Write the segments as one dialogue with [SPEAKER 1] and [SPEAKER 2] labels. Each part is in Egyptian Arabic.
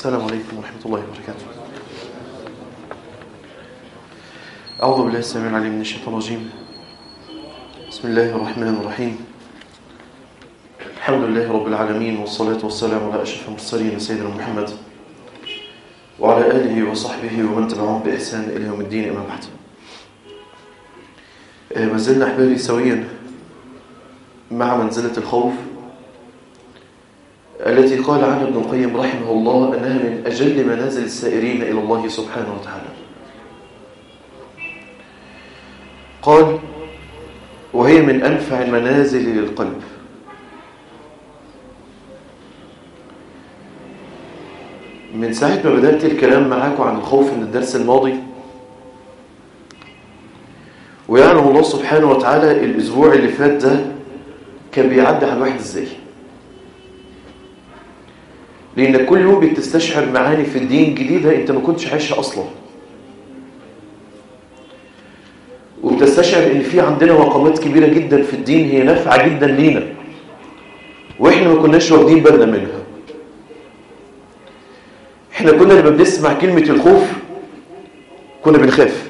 [SPEAKER 1] السلام عليكم ورحمة الله وبركاته أعوذ بالله السميع العليم من الشيطان الرجيم بسم الله الرحمن الرحيم الحمد لله رب العالمين والصلاة والسلام على أشرف المرسلين سيدنا محمد وعلى آله وصحبه ومن تبعهم بإحسان إلى يوم الدين أما بعد ما زلنا أحبابي سويا مع منزلة الخوف التي قال عنها ابن القيم رحمه الله أنها من أجل منازل السائرين إلى الله سبحانه وتعالى قال وهي من أنفع المنازل للقلب من ساعة ما بدأت الكلام معاكم عن الخوف من الدرس الماضي ويعلم الله سبحانه وتعالى الأسبوع اللي فات ده كان بيعدي على الواحد ازاي لأنك كل يوم بتستشعر معاني في الدين جديدة أنت ما كنتش عايشها أصلا وبتستشعر أن في عندنا مقامات كبيرة جدا في الدين هي نافعة جدا لينا وإحنا ما كناش واخدين بالنا منها إحنا كنا لما بنسمع كلمة الخوف كنا بنخاف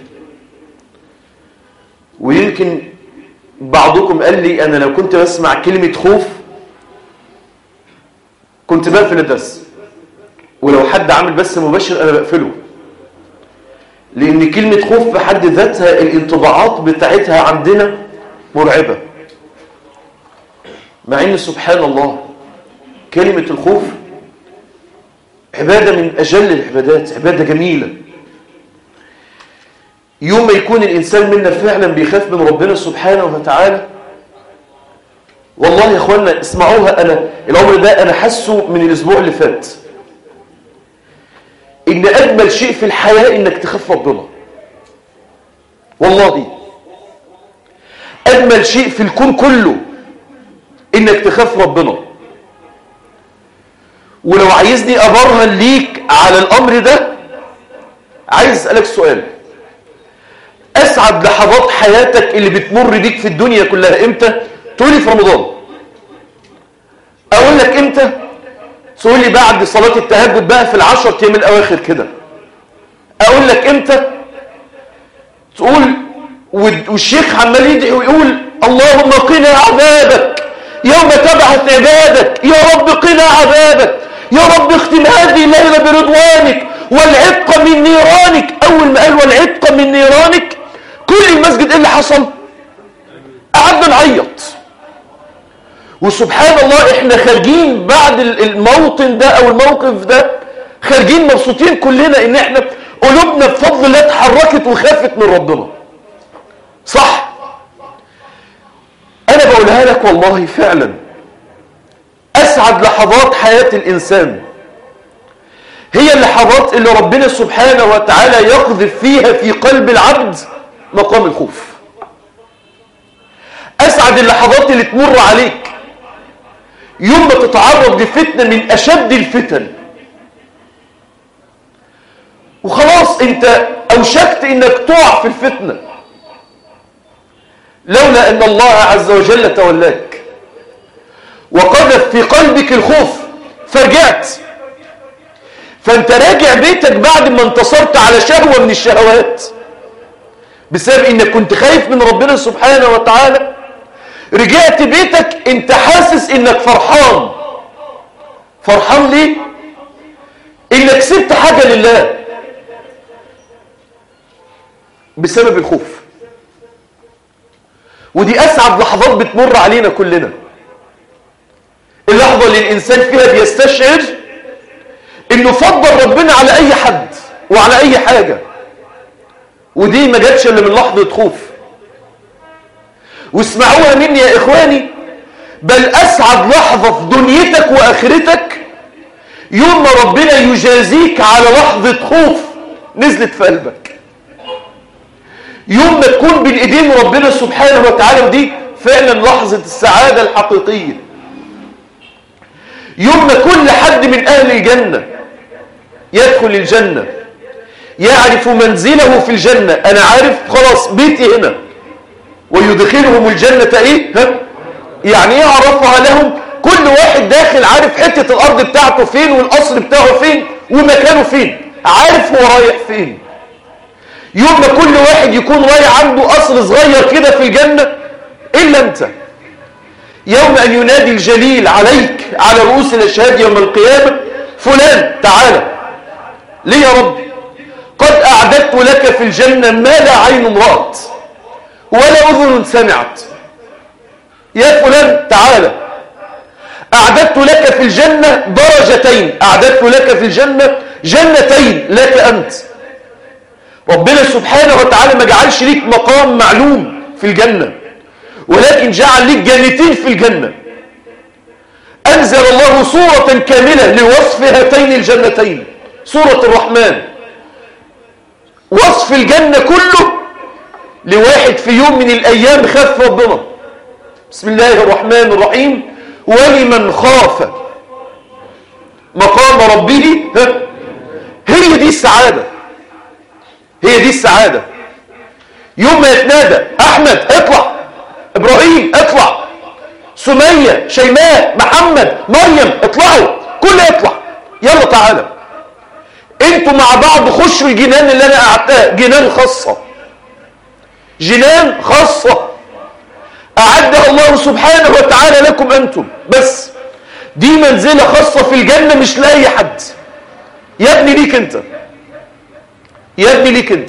[SPEAKER 1] ويمكن بعضكم قال لي أنا لو كنت بسمع كلمة خوف كنت بقفل الدرس ولو حد عامل بس مباشر أنا بقفله لأن كلمة خوف في حد ذاتها الانطباعات بتاعتها عندنا مرعبة مع أن سبحان الله كلمة الخوف عبادة من أجل العبادات عبادة جميلة يوم ما يكون الإنسان منا فعلا بيخاف من ربنا سبحانه وتعالى والله يا اخوانا اسمعوها انا الامر ده انا حاسه من الاسبوع اللي فات ان اجمل شيء في الحياه انك تخاف ربنا والله اجمل شيء في الكون كله انك تخاف ربنا ولو عايزني ابرهن ليك على الامر ده عايز اسالك سؤال اسعد لحظات حياتك اللي بتمر بيك في الدنيا كلها امتى تقولي في رمضان اقول لك امتى تقول لي بعد صلاة التهجد بقى في العشر ايام الاواخر كده اقول لك امتى تقول والشيخ عمال يدعي ويقول اللهم قنا عذابك يوم تبعث عبادك يا رب قنا عذابك يا رب اختم هذه الليلة برضوانك والعتق من نيرانك اول ما قال والعتق من نيرانك كل المسجد ايه اللي حصل قعدنا نعيط وسبحان الله احنا خارجين بعد الموطن ده او الموقف ده خارجين مبسوطين كلنا ان احنا قلوبنا بفضل الله اتحركت وخافت من ربنا صح انا بقولها لك والله فعلا اسعد لحظات حياة الانسان هي اللحظات اللي ربنا سبحانه وتعالى يقذف فيها في قلب العبد مقام الخوف اسعد اللحظات اللي تمر عليك يوم ما تتعرض لفتنة من أشد الفتن وخلاص انت أوشكت انك تقع في الفتنة لولا أن الله عز وجل تولاك وقذف في قلبك الخوف فرجعت فانت راجع بيتك بعد ما انتصرت على شهوة من الشهوات بسبب انك كنت خايف من ربنا سبحانه وتعالى رجعت بيتك انت حاسس انك فرحان فرحان ليه انك سبت حاجة لله بسبب الخوف ودي اسعد لحظات بتمر علينا كلنا اللحظة اللي الانسان فيها بيستشعر انه فضل ربنا على اي حد وعلى اي حاجة ودي ما جاتش الا من لحظة خوف واسمعوها مني يا إخواني بل أسعد لحظة في دنيتك وآخرتك يوم ما ربنا يجازيك على لحظة خوف نزلت في قلبك يوم ما تكون بين ايدين ربنا سبحانه وتعالى ودي فعلا لحظة السعادة الحقيقية يوم ما كل حد من أهل الجنة يدخل الجنة يعرف منزله في الجنة أنا عارف خلاص بيتي هنا ويدخلهم الجنة ايه ها؟ يعني ايه عرفها لهم كل واحد داخل عارف حتة الارض بتاعته فين والقصر بتاعه فين ومكانه فين عارف هو رايح فين يوم ما كل واحد يكون رايح عنده قصر صغير كده في الجنة إلا أنت يوم أن ينادي الجليل عليك على رؤوس الأشهاد يوم القيامة فلان تعالى ليه يا رب قد أعددت لك في الجنة ما لا عين رأت ولا أذن سمعت يا فلان تعالى أعددت لك في الجنة درجتين أعددت لك في الجنة جنتين لك أنت ربنا سبحانه وتعالى ما جعلش ليك مقام معلوم في الجنة ولكن جعل ليك جنتين في الجنة أنزل الله صورة كاملة لوصف هاتين الجنتين سورة الرحمن وصف الجنة كله لواحد في يوم من الأيام خاف ربنا بسم الله الرحمن الرحيم ولمن خاف مقام ربه هي دي السعادة هي دي السعادة يوم ما يتنادى أحمد اطلع إبراهيم اطلع سمية شيماء محمد مريم اطلعوا كل اطلع يلا تعالى انتوا مع بعض خشوا الجنان اللي انا قعدتها جنان خاصة جنان خاصة أعدها الله سبحانه وتعالى لكم أنتم بس دي منزلة خاصة في الجنة مش لأي حد يا ابني ليك أنت يا ابني ليك أنت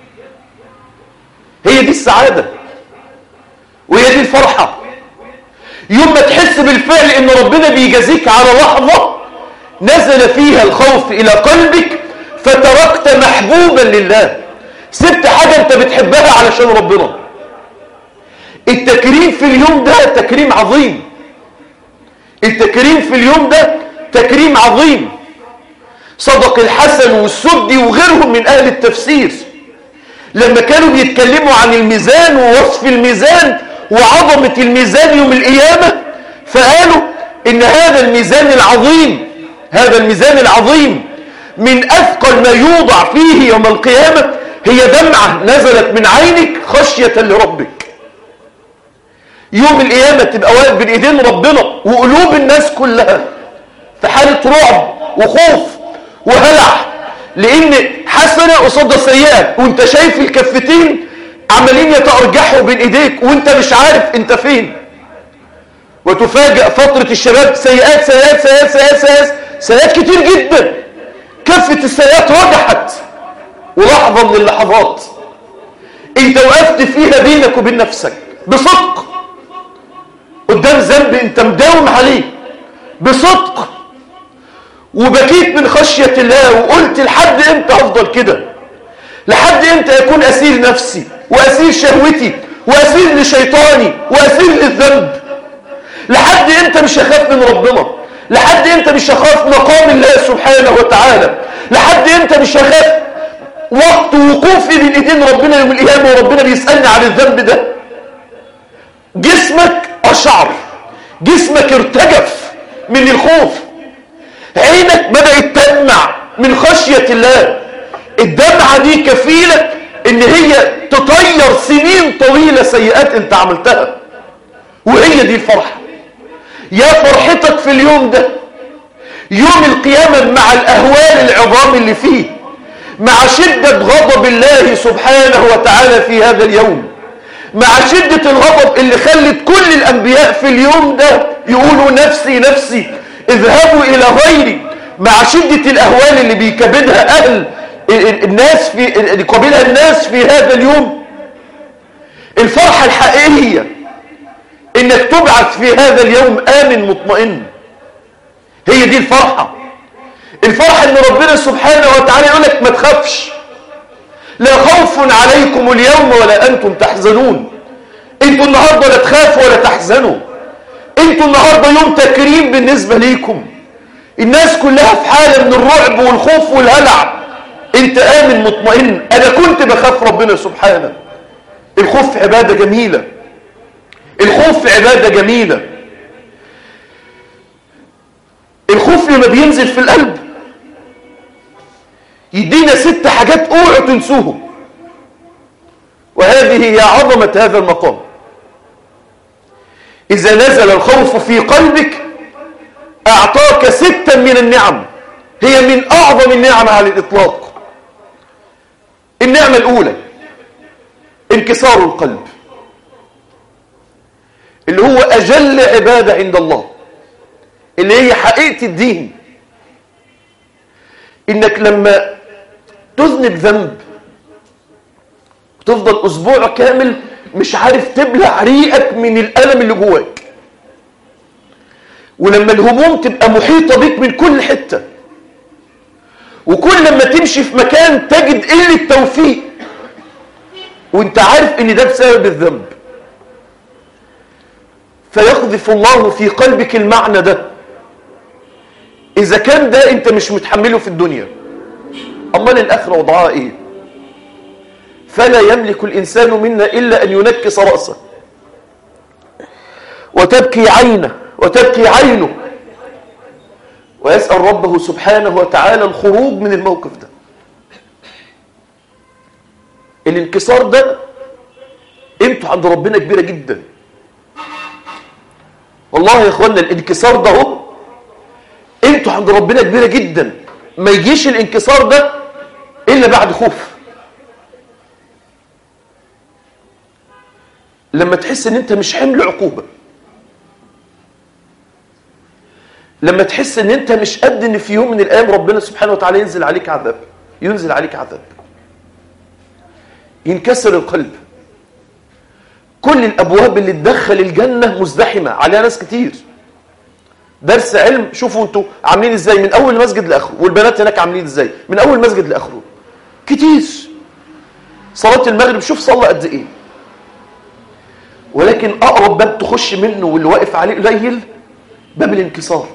[SPEAKER 1] هي دي السعادة وهي دي الفرحة يوم ما تحس بالفعل ان ربنا بيجازيك على لحظة نزل فيها الخوف الى قلبك فتركت محبوبا لله سبت حاجة انت بتحبها علشان ربنا التكريم في اليوم ده تكريم عظيم التكريم في اليوم ده تكريم عظيم صدق الحسن والسدي وغيرهم من أهل التفسير لما كانوا بيتكلموا عن الميزان ووصف الميزان وعظمة الميزان يوم القيامة فقالوا إن هذا الميزان العظيم هذا الميزان العظيم من أثقل ما يوضع فيه يوم القيامة هي دمعة نزلت من عينك خشية لربك يوم القيامة تبقى واقف بين ايدين ربنا وقلوب الناس كلها في حالة رعب وخوف وهلع لان حسنة قصاد سيئة وانت شايف الكفتين عمالين يتأرجحوا بين ايديك وانت مش عارف انت فين وتفاجأ فترة الشباب سيئات سيئات سيئات سيئات سيئات سيئات كتير جدا كفة السيئات رجحت ولحظة من اللحظات انت وقفت فيها بينك وبين نفسك بصدق قدام ذنب انت مداوم عليه بصدق وبكيت من خشية الله وقلت لحد امتى افضل كده لحد امتى اكون اسير نفسي واسير شهوتي واسير لشيطاني واسير للذنب لحد امتى مش هخاف من ربنا لحد امتى مش هخاف مقام الله سبحانه وتعالى لحد امتى مش هخاف وقت وقوفي بين ايدين ربنا يوم القيامه وربنا بيسالني عن الذنب ده جسمك أشعر جسمك ارتجف من الخوف عينك بدأت تدمع من خشية الله الدمعة دي كفيلة ان هي تطير سنين طويلة سيئات انت عملتها وهي دي الفرحة يا فرحتك في اليوم ده يوم القيامة مع الأهوال العظام اللي فيه مع شدة غضب الله سبحانه وتعالى في هذا اليوم مع شدة الغضب اللي خلت كل الأنبياء في اليوم ده يقولوا نفسي نفسي اذهبوا إلى غيري مع شدة الأهوال اللي بيكبدها أهل الناس في يقابلها الناس في هذا اليوم الفرحة الحقيقية انك تبعث في هذا اليوم آمن مطمئن هي دي الفرحة الفرحة ان ربنا سبحانه وتعالى يقول لك ما تخافش لا خوف عليكم اليوم ولا أنتم تحزنون انتوا النهاردة لا تخافوا ولا تحزنوا انتوا النهاردة يوم تكريم بالنسبة ليكم الناس كلها في حالة من الرعب والخوف والهلع انت آمن مطمئن انا كنت بخاف ربنا سبحانه الخوف عبادة جميلة الخوف عبادة جميلة الخوف لما بينزل في القلب يدينا ست حاجات اوعوا تنسوهم وهذه هي عظمة هذا المقام إذا نزل الخوف في قلبك أعطاك ستا من النعم هي من أعظم النعم على الإطلاق النعمة الأولى انكسار القلب اللي هو أجل عبادة عند الله اللي هي حقيقة الدين إنك لما تذنب ذنب تفضل أسبوع كامل مش عارف تبلع ريقك من الألم اللي جواك ولما الهموم تبقى محيطة بك من كل حتة وكل لما تمشي في مكان تجد قلة توفيق وانت عارف ان ده بسبب الذنب فيقذف الله في قلبك المعنى ده اذا كان ده انت مش متحمله في الدنيا امال الاخره وضعها ايه فلا يملك الانسان منا الا ان ينكس راسه وتبكي عينه وتبكي عينه ويسال ربه سبحانه وتعالى الخروج من الموقف ده الانكسار ده قيمته عند ربنا كبيره جدا والله يا اخوانا الانكسار ده هو قيمته عند ربنا كبيره جدا ما يجيش الانكسار ده الا بعد خوف لما تحس ان انت مش حمل عقوبه لما تحس ان انت مش قد ان في يوم من الايام ربنا سبحانه وتعالى ينزل عليك عذاب ينزل عليك عذاب ينكسر القلب كل الابواب اللي تدخل الجنه مزدحمه عليها ناس كتير درس علم شوفوا انتوا عاملين ازاي من اول مسجد لاخره والبنات هناك عاملين ازاي من اول مسجد لاخره كتير صلاه المغرب شوف صلى قد ايه ولكن اقرب باب تخش منه واللي واقف عليه قليل باب الانكسار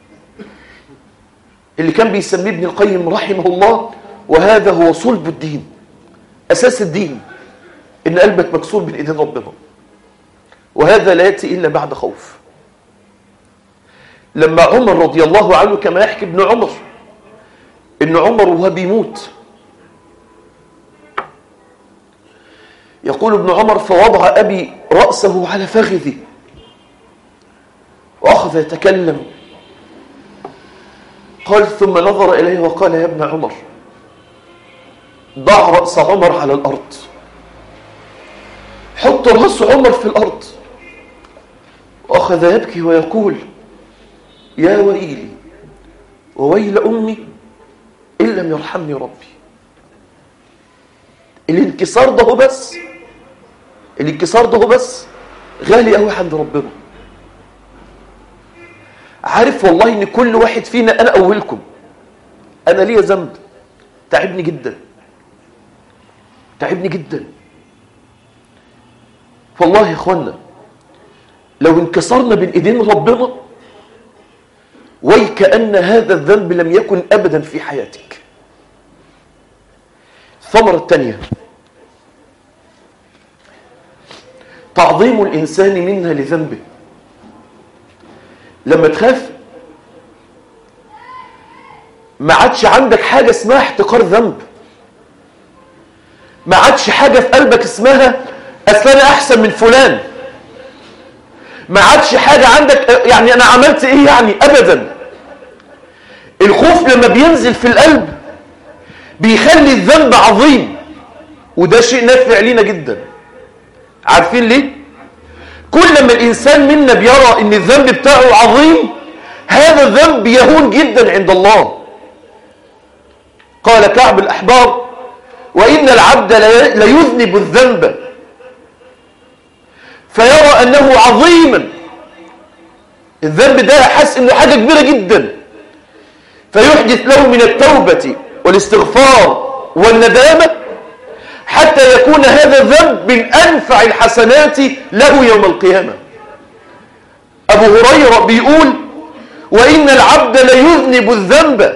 [SPEAKER 1] اللي كان بيسميه ابن القيم رحمه الله وهذا هو صلب الدين اساس الدين ان قلبك مكسور بين ايدين ربنا وهذا لا ياتي الا بعد خوف لما عمر رضي الله عنه كما يحكي ابن عمر ان عمر وهو بيموت يقول ابن عمر فوضع ابي راسه على فخذي واخذ يتكلم قال ثم نظر اليه وقال يا ابن عمر ضع راس عمر على الارض حط راس عمر في الارض واخذ يبكي ويقول يا ويلي وويل امي ان لم يرحمني ربي الانكسار ده هو بس الانكسار ده هو بس غالي قوي عند ربنا عارف والله ان كل واحد فينا انا اولكم انا ليا ذنب تعبني جدا تعبني جدا والله يا اخوانا لو انكسرنا بين ايدين ربنا ويكأن هذا الذنب لم يكن ابدا في حياتك الثمرة الثانية تعظيم الإنسان منها لذنبه لما تخاف ما عادش عندك حاجة اسمها احتقار ذنب ما عادش حاجة في قلبك اسمها أصل أنا أحسن من فلان ما عادش حاجة عندك يعني أنا عملت إيه يعني أبدا الخوف لما بينزل في القلب بيخلي الذنب عظيم وده شيء نافع لينا جدا عارفين ليه كل ما الإنسان منا بيرى ان الذنب بتاعه عظيم هذا الذنب يهون جدا عند الله قال كعب الأحبار وإن العبد ليذنب الذنب فيرى أنه عظيما الذنب ده حس أنه حاجة كبيرة جدا فيحدث له من التوبة والاستغفار والندامة حتى يكون هذا الذنب من أنفع الحسنات له يوم القيامة أبو هريرة بيقول وإن العبد ليذنب الذنب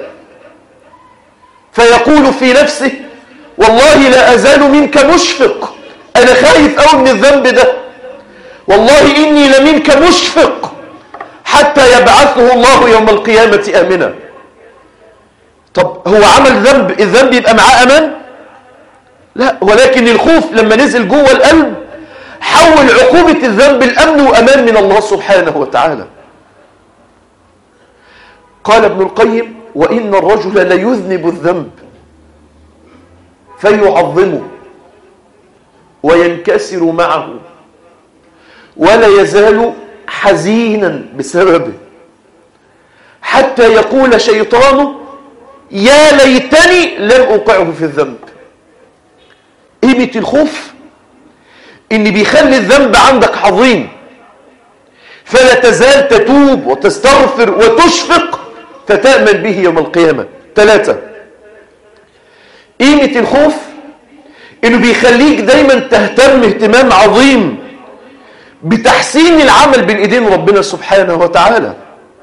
[SPEAKER 1] فيقول في نفسه والله لا أزال منك مشفق أنا خايف أوي من الذنب ده والله إني لمنك مشفق حتى يبعثه الله يوم القيامة آمنا طب هو عمل ذنب الذنب يبقى معاه أمان لا ولكن الخوف لما نزل جوه القلب حول عقوبة الذنب الأمن وأمان من الله سبحانه وتعالى قال ابن القيم وإن الرجل ليذنب الذنب فيعظمه وينكسر معه ولا يزال حزينا بسببه حتى يقول شيطانه يا ليتني لم أوقعه في الذنب قيمة الخوف إن بيخلي الذنب عندك عظيم فلا تزال تتوب وتستغفر وتشفق فتأمن به يوم القيامة ثلاثة قيمة الخوف إنه بيخليك دايما تهتم اهتمام عظيم بتحسين العمل بين ايدين ربنا سبحانه وتعالى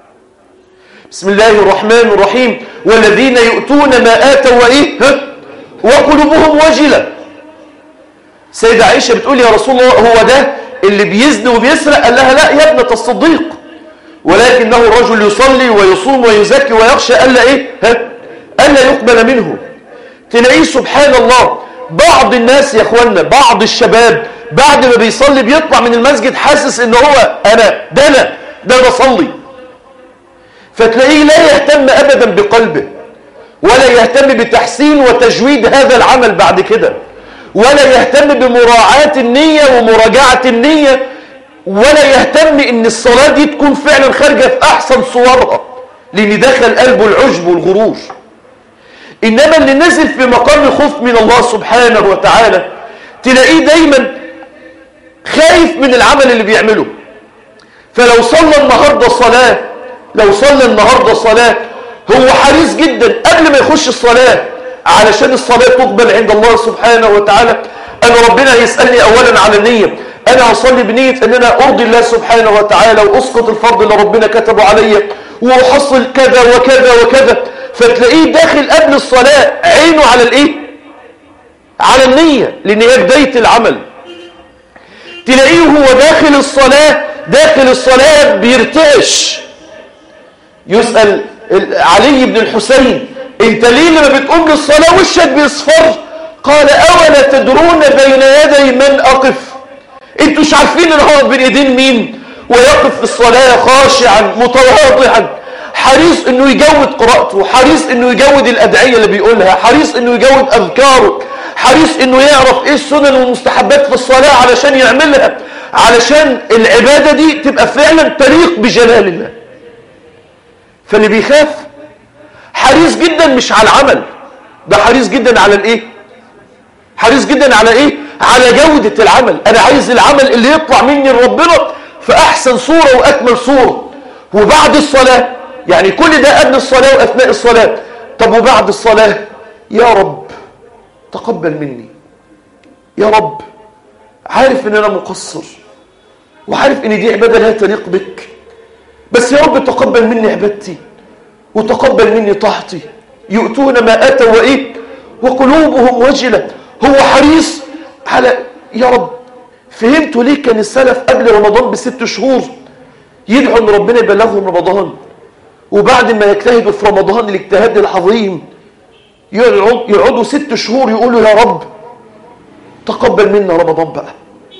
[SPEAKER 1] بسم الله الرحمن الرحيم والذين يؤتون ما آتوا وإيه ها؟ وقلوبهم وجلة سيدة عائشة بتقول يا رسول الله هو ده اللي بيزن وبيسرق قال لها لا يا ابنة الصديق ولكنه رجل يصلي ويصوم ويزكي ويخشى ألا إيه ها؟ ألا يقبل منه تلاقيه سبحان الله بعض الناس يا اخوانا بعض الشباب بعد ما بيصلي بيطلع من المسجد حاسس ان هو انا ده انا ده بصلي فتلاقيه لا يهتم ابدا بقلبه ولا يهتم بتحسين وتجويد هذا العمل بعد كده ولا يهتم بمراعاة النية ومراجعة النية ولا يهتم ان الصلاة دي تكون فعلا خارجة في احسن صورها لان دخل قلبه العجب والغرور انما اللي نزل في مقام الخوف من الله سبحانه وتعالى تلاقيه دايما خايف من العمل اللي بيعمله فلو صلى النهاردة صلاة لو صلى النهاردة صلاة هو حريص جدا قبل ما يخش الصلاة علشان الصلاة تقبل عند الله سبحانه وتعالى أنا ربنا يسألني أولا على النية أنا أصلي بنية أن أنا أرضي الله سبحانه وتعالى وأسقط الفرض اللي ربنا كتبه عليا وأحصل كذا وكذا وكذا فتلاقيه داخل قبل الصلاة عينه على الإيه؟ على النية لأن هي بداية العمل تلاقيه هو داخل الصلاة داخل الصلاة بيرتعش يسأل علي بن الحسين انت ليه لما بتقوم للصلاة وشك بيصفر قال اولا تدرون بين يدي من اقف انتوا مش عارفين ان هو بين ايدين مين ويقف في الصلاة خاشعا متواضعا حريص انه يجود قراءته حريص انه يجود الادعية اللي بيقولها حريص انه يجود اذكاره حريص انه يعرف ايه السنن والمستحبات في الصلاة علشان يعملها علشان العبادة دي تبقى فعلا تليق بجلال الله فاللي بيخاف حريص جدا مش على العمل ده حريص جدا على الايه حريص جدا على ايه على جودة العمل انا عايز العمل اللي يطلع مني لربنا في احسن صورة واكمل صورة وبعد الصلاة يعني كل ده قبل الصلاة واثناء الصلاة طب وبعد الصلاة يا رب تقبل مني يا رب عارف ان انا مقصر وعارف ان دي عبادة لا تليق بك بس يا رب تقبل مني عبادتي وتقبل مني طاعتي يؤتون ما اتوا وايه وقلوبهم وجلة هو حريص على يا رب فهمتوا ليه كان السلف قبل رمضان بست شهور يدعوا ان ربنا يبلغهم رمضان وبعد ما يجتهدوا في رمضان الاجتهاد العظيم يقعد يقعدوا ست شهور يقولوا يا رب تقبل منا رمضان بقى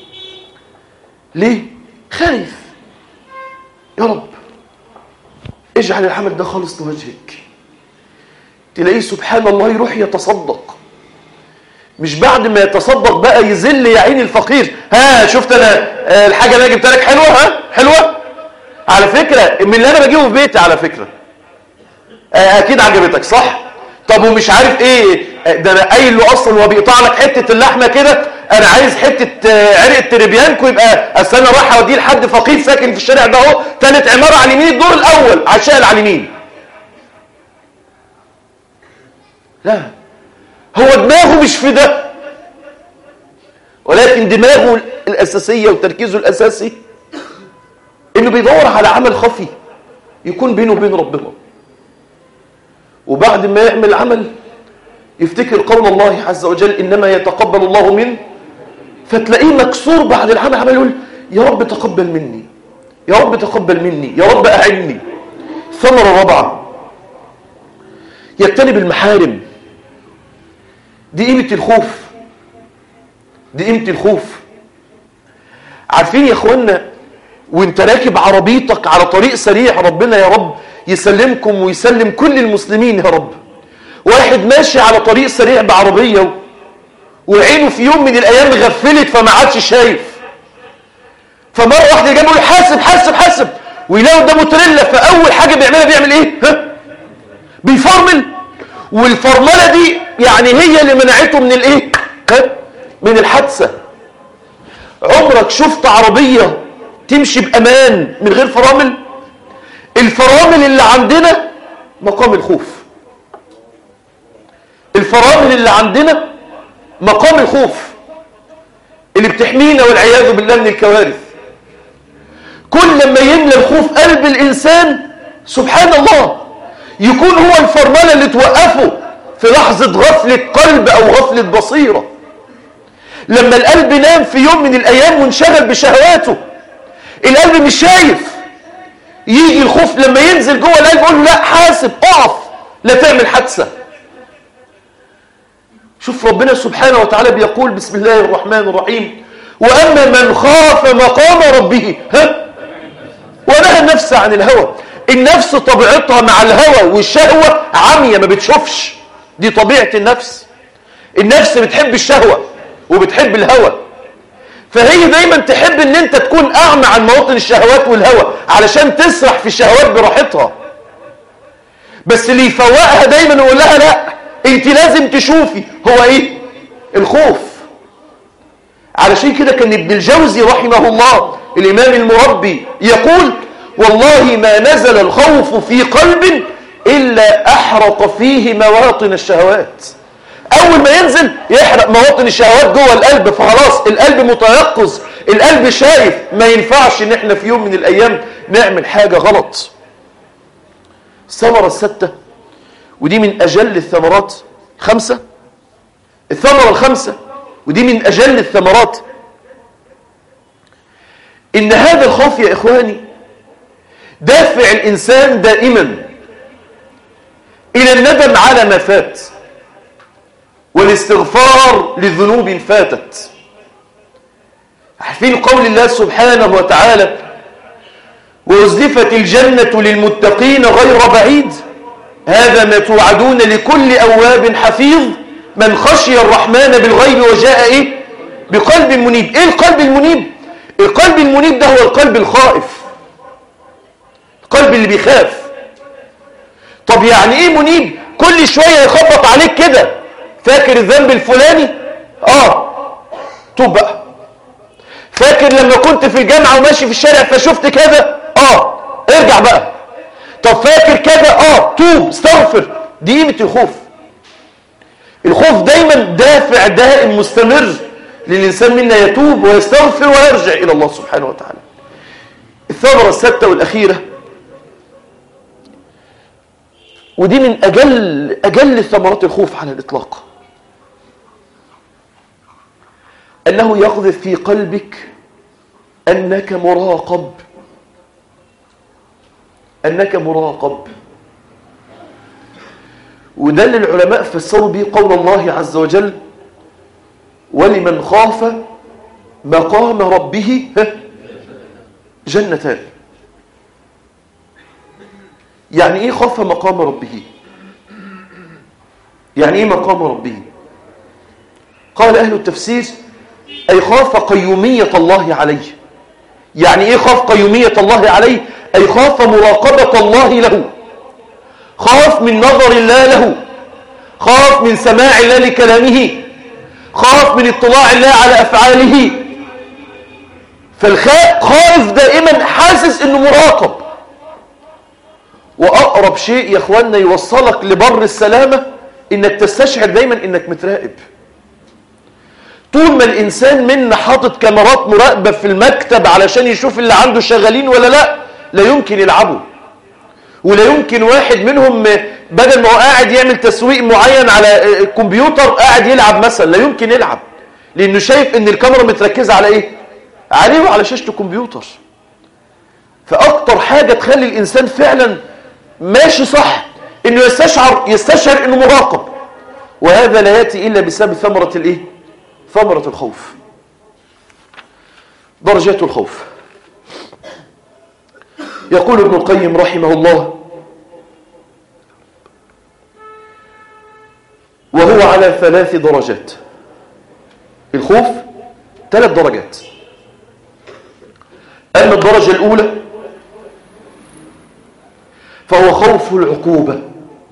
[SPEAKER 1] ليه خايف يا رب اجعل العمل ده خالص لوجهك تلاقيه سبحان الله يروح يتصدق مش بعد ما يتصدق بقى يذل يا عيني الفقير ها شفت انا الحاجه اللي انا جبتها لك حلوه ها حلوه على فكره من اللي انا بجيبه في بيتي على فكره اكيد عجبتك صح طب ومش عارف ايه ده انا قايل له اصلا وهو بيقطع لك حته اللحمه كده انا عايز حته عرق تريبيانكو يبقى اصل انا رايح اوديه لحد فقير ساكن في الشارع ده اهو ثالث عماره على اليمين الدور الاول على الشقه على اليمين لا هو دماغه مش في ده ولكن دماغه الاساسيه وتركيزه الاساسي انه بيدور على عمل خفي يكون بينه وبين ربنا وبعد ما يعمل عمل يفتكر قول الله عز وجل إنما يتقبل الله منه فتلاقيه مكسور بعد العمل عمل يقول يا رب تقبل مني يا رب تقبل مني يا رب أعني ثمرة رابعة يجتنب المحارم دي قيمة الخوف دي قيمة الخوف عارفين يا اخوانا وانت راكب عربيتك على طريق سريع ربنا يا رب يسلمكم ويسلم كل المسلمين يا رب واحد ماشي على طريق سريع بعربية وعينه في يوم من الأيام غفلت فما عادش شايف فمرة واحدة جابوا له حاسب حاسب حاسب ويلاقوا قدامه تريلا فأول حاجة بيعملها بيعمل إيه؟ ها؟ بيفرمل والفرملة دي يعني هي اللي منعته من الإيه؟ ها؟ من الحادثة عمرك شفت عربية تمشي بأمان من غير فرامل الفرامل اللي عندنا مقام الخوف الفرامل اللي عندنا مقام الخوف اللي بتحمينا والعياذ بالله من الكوارث كل لما يملى الخوف قلب الإنسان سبحان الله يكون هو الفرملة اللي توقفه في لحظة غفلة قلب أو غفلة بصيرة لما القلب نام في يوم من الأيام وانشغل بشهواته القلب مش شايف يجي الخوف لما ينزل جوه القلب يقول له لا حاسب اقف لا تعمل حادثة شوف ربنا سبحانه وتعالى بيقول بسم الله الرحمن الرحيم وأما من خاف مقام ربه ها ونهى النفس عن الهوى النفس طبيعتها مع الهوى والشهوة عمية ما بتشوفش دي طبيعة النفس النفس بتحب الشهوة وبتحب الهوى فهي دايما تحب ان انت تكون اعمى عن مواطن الشهوات والهوى علشان تسرح في الشهوات براحتها بس اللي يفوقها دايما يقول لها لا انت لازم تشوفي هو ايه الخوف علشان كده كان ابن الجوزي رحمه الله الامام المربي يقول والله ما نزل الخوف في قلب الا احرق فيه مواطن الشهوات اول ما ينزل يحرق مواطن الشهوات جوه القلب فخلاص القلب متيقظ القلب شايف ما ينفعش ان احنا في يوم من الايام نعمل حاجة غلط الثمرة الستة ودي من اجل الثمرات خمسة الثمرة الخمسة ودي من اجل الثمرات ان هذا الخوف يا اخواني دافع الانسان دائما الى الندم على ما فات والاستغفار لذنوب فاتت عارفين قول الله سبحانه وتعالى وأزلفت الجنة للمتقين غير بعيد هذا ما توعدون لكل أواب حفيظ من خشي الرحمن بالغيب وجاء إيه؟ بقلب منيب إيه القلب المنيب؟ القلب المنيب ده هو القلب الخائف القلب اللي بيخاف طب يعني إيه منيب؟ كل شوية يخبط عليك كده فاكر الذنب الفلاني اه توب بقى فاكر لما كنت في الجامعة وماشي في الشارع فشفت كذا اه ارجع بقى طب فاكر كذا اه توب استغفر دي قيمة الخوف الخوف دايما دافع دائم مستمر للإنسان منا يتوب ويستغفر ويرجع إلى الله سبحانه وتعالى الثمرة الستة والأخيرة ودي من أجل أجل ثمرات الخوف على الإطلاق أنه يقذف في قلبك أنك مراقب أنك مراقب وده اللي العلماء فسروا به قول الله عز وجل ولمن خاف مقام ربه جنتان يعني ايه خاف مقام ربه يعني ايه مقام ربه قال اهل التفسير اي خاف قيومية الله عليه يعني ايه خاف قيومية الله عليه اي خاف مراقبة الله له خاف من نظر الله له خاف من سماع الله لكلامه خاف من اطلاع الله على افعاله فالخائف دائما حاسس انه مراقب واقرب شيء يا اخواننا يوصلك لبر السلامة انك تستشعر دايما انك متراقب طول ما الانسان منا حاطط كاميرات مراقبة في المكتب علشان يشوف اللي عنده شغالين ولا لا لا يمكن يلعبوا ولا يمكن واحد منهم بدل ما هو قاعد يعمل تسويق معين على الكمبيوتر قاعد يلعب مثلا لا يمكن يلعب لانه شايف ان الكاميرا متركزه على ايه عليه وعلى شاشه الكمبيوتر فاكتر حاجه تخلي الانسان فعلا ماشي صح انه يستشعر يستشعر انه مراقب وهذا لا ياتي الا بسبب ثمره الايه ثمره الخوف درجات الخوف يقول ابن القيم رحمه الله وهو على ثلاث درجات الخوف ثلاث درجات أما الدرجة الأولى فهو خوف العقوبة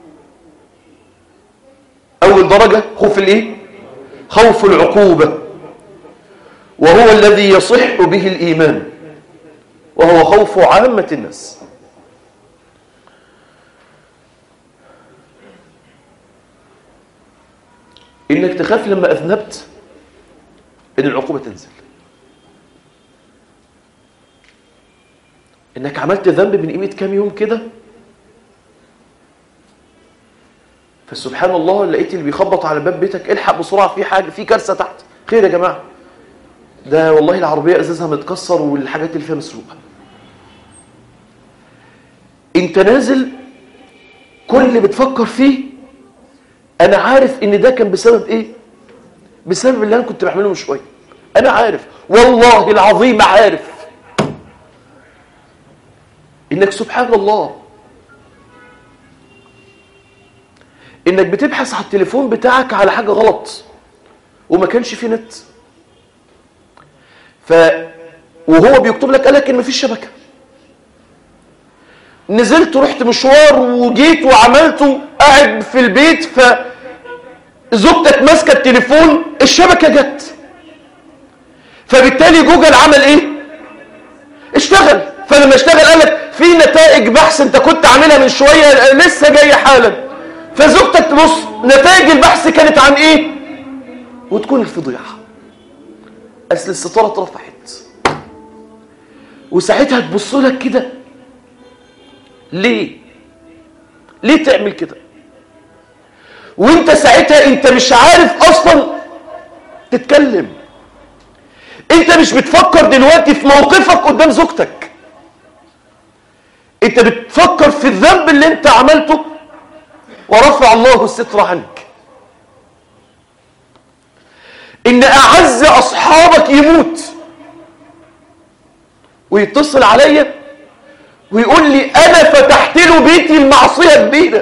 [SPEAKER 1] أول درجة خوف الإيه؟ خوف العقوبة وهو الذي يصح به الإيمان وهو خوف عامة الناس إنك تخاف لما أذنبت إن العقوبة تنزل إنك عملت ذنب من قيمة كام يوم كده فسبحان الله لقيت اللي بيخبط على باب بيتك الحق بسرعة في حاجة في كارثة تحت خير يا جماعة ده والله العربية أزازها متكسر والحاجات اللي فيها مسروقة انت نازل كل اللي بتفكر فيه انا عارف ان ده كان بسبب ايه بسبب اللي انا كنت بعمله من شويه انا عارف والله العظيم عارف انك سبحان الله انك بتبحث على التليفون بتاعك على حاجه غلط وما كانش فيه نت ف وهو بيكتب لك قالك ان مفيش شبكه نزلت رحت مشوار وجيت وعملته قاعد في البيت ف زوجتك ماسكه التليفون الشبكه جت فبالتالي جوجل عمل ايه اشتغل فلما اشتغل قال لك في نتائج بحث انت كنت عاملها من شويه لسه جايه حالا فزوجتك تبص نتائج البحث كانت عن ايه وتكون الفضيحه اصل الستاره اترفعت وساعتها تبص لك كده ليه ليه تعمل كده وانت ساعتها انت مش عارف اصلا تتكلم انت مش بتفكر دلوقتي في موقفك قدام زوجتك انت بتفكر في الذنب اللي انت عملته ورفع الله الستر عنك ان اعز اصحابك يموت ويتصل عليا ويقول لي انا فتحت له بيتي المعصيه كبيره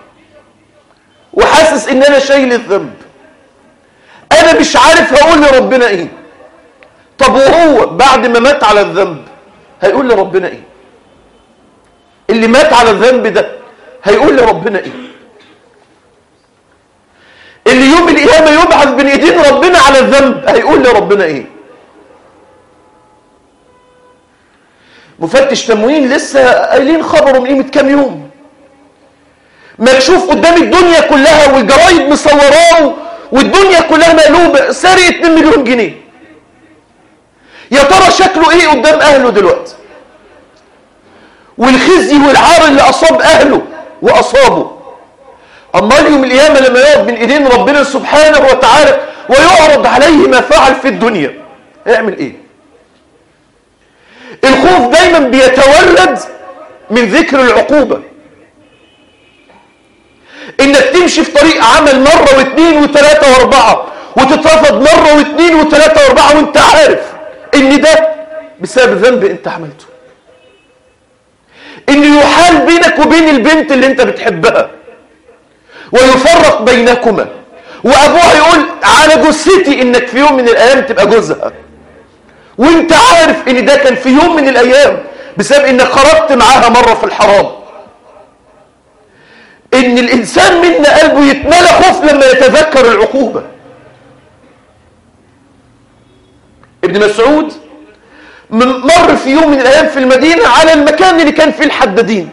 [SPEAKER 1] وحاسس ان انا شايل الذنب انا مش عارف هقول لربنا ايه طب وهو بعد ما مات على الذنب هيقول لربنا ايه اللي مات على الذنب ده هيقول لربنا ايه اللي يوم القيامه يبعث بين ايدين ربنا على الذنب هيقول لربنا ايه مفتش تموين لسه قايلين خبره من قيمه كام يوم مكشوف قدام الدنيا كلها والجرايد مصوراه والدنيا كلها مقلوبه سارق 2 مليون جنيه يا ترى شكله ايه قدام اهله دلوقتي والخزي والعار اللي اصاب اهله واصابه امال يوم القيامه لما يقف من ايدين ربنا سبحانه وتعالى ويعرض عليه ما فعل في الدنيا يعمل ايه الخوف دايما بيتولد من ذكر العقوبة انك تمشي في طريق عمل مرة واثنين وثلاثة واربعة وتترفض مرة واثنين وثلاثة واربعة وانت عارف ان ده بسبب ذنب انت عملته ان يحال بينك وبين البنت اللي انت بتحبها ويفرق بينكما وابوها يقول على جثتي انك في يوم من الايام تبقى جوزها وانت عارف ان ده كان في يوم من الايام بسبب انك خرجت معاها مرة في الحرام ان الانسان منا قلبه يتملى خوف لما يتذكر العقوبة ابن مسعود مر في يوم من الايام في المدينة على المكان اللي كان فيه الحدادين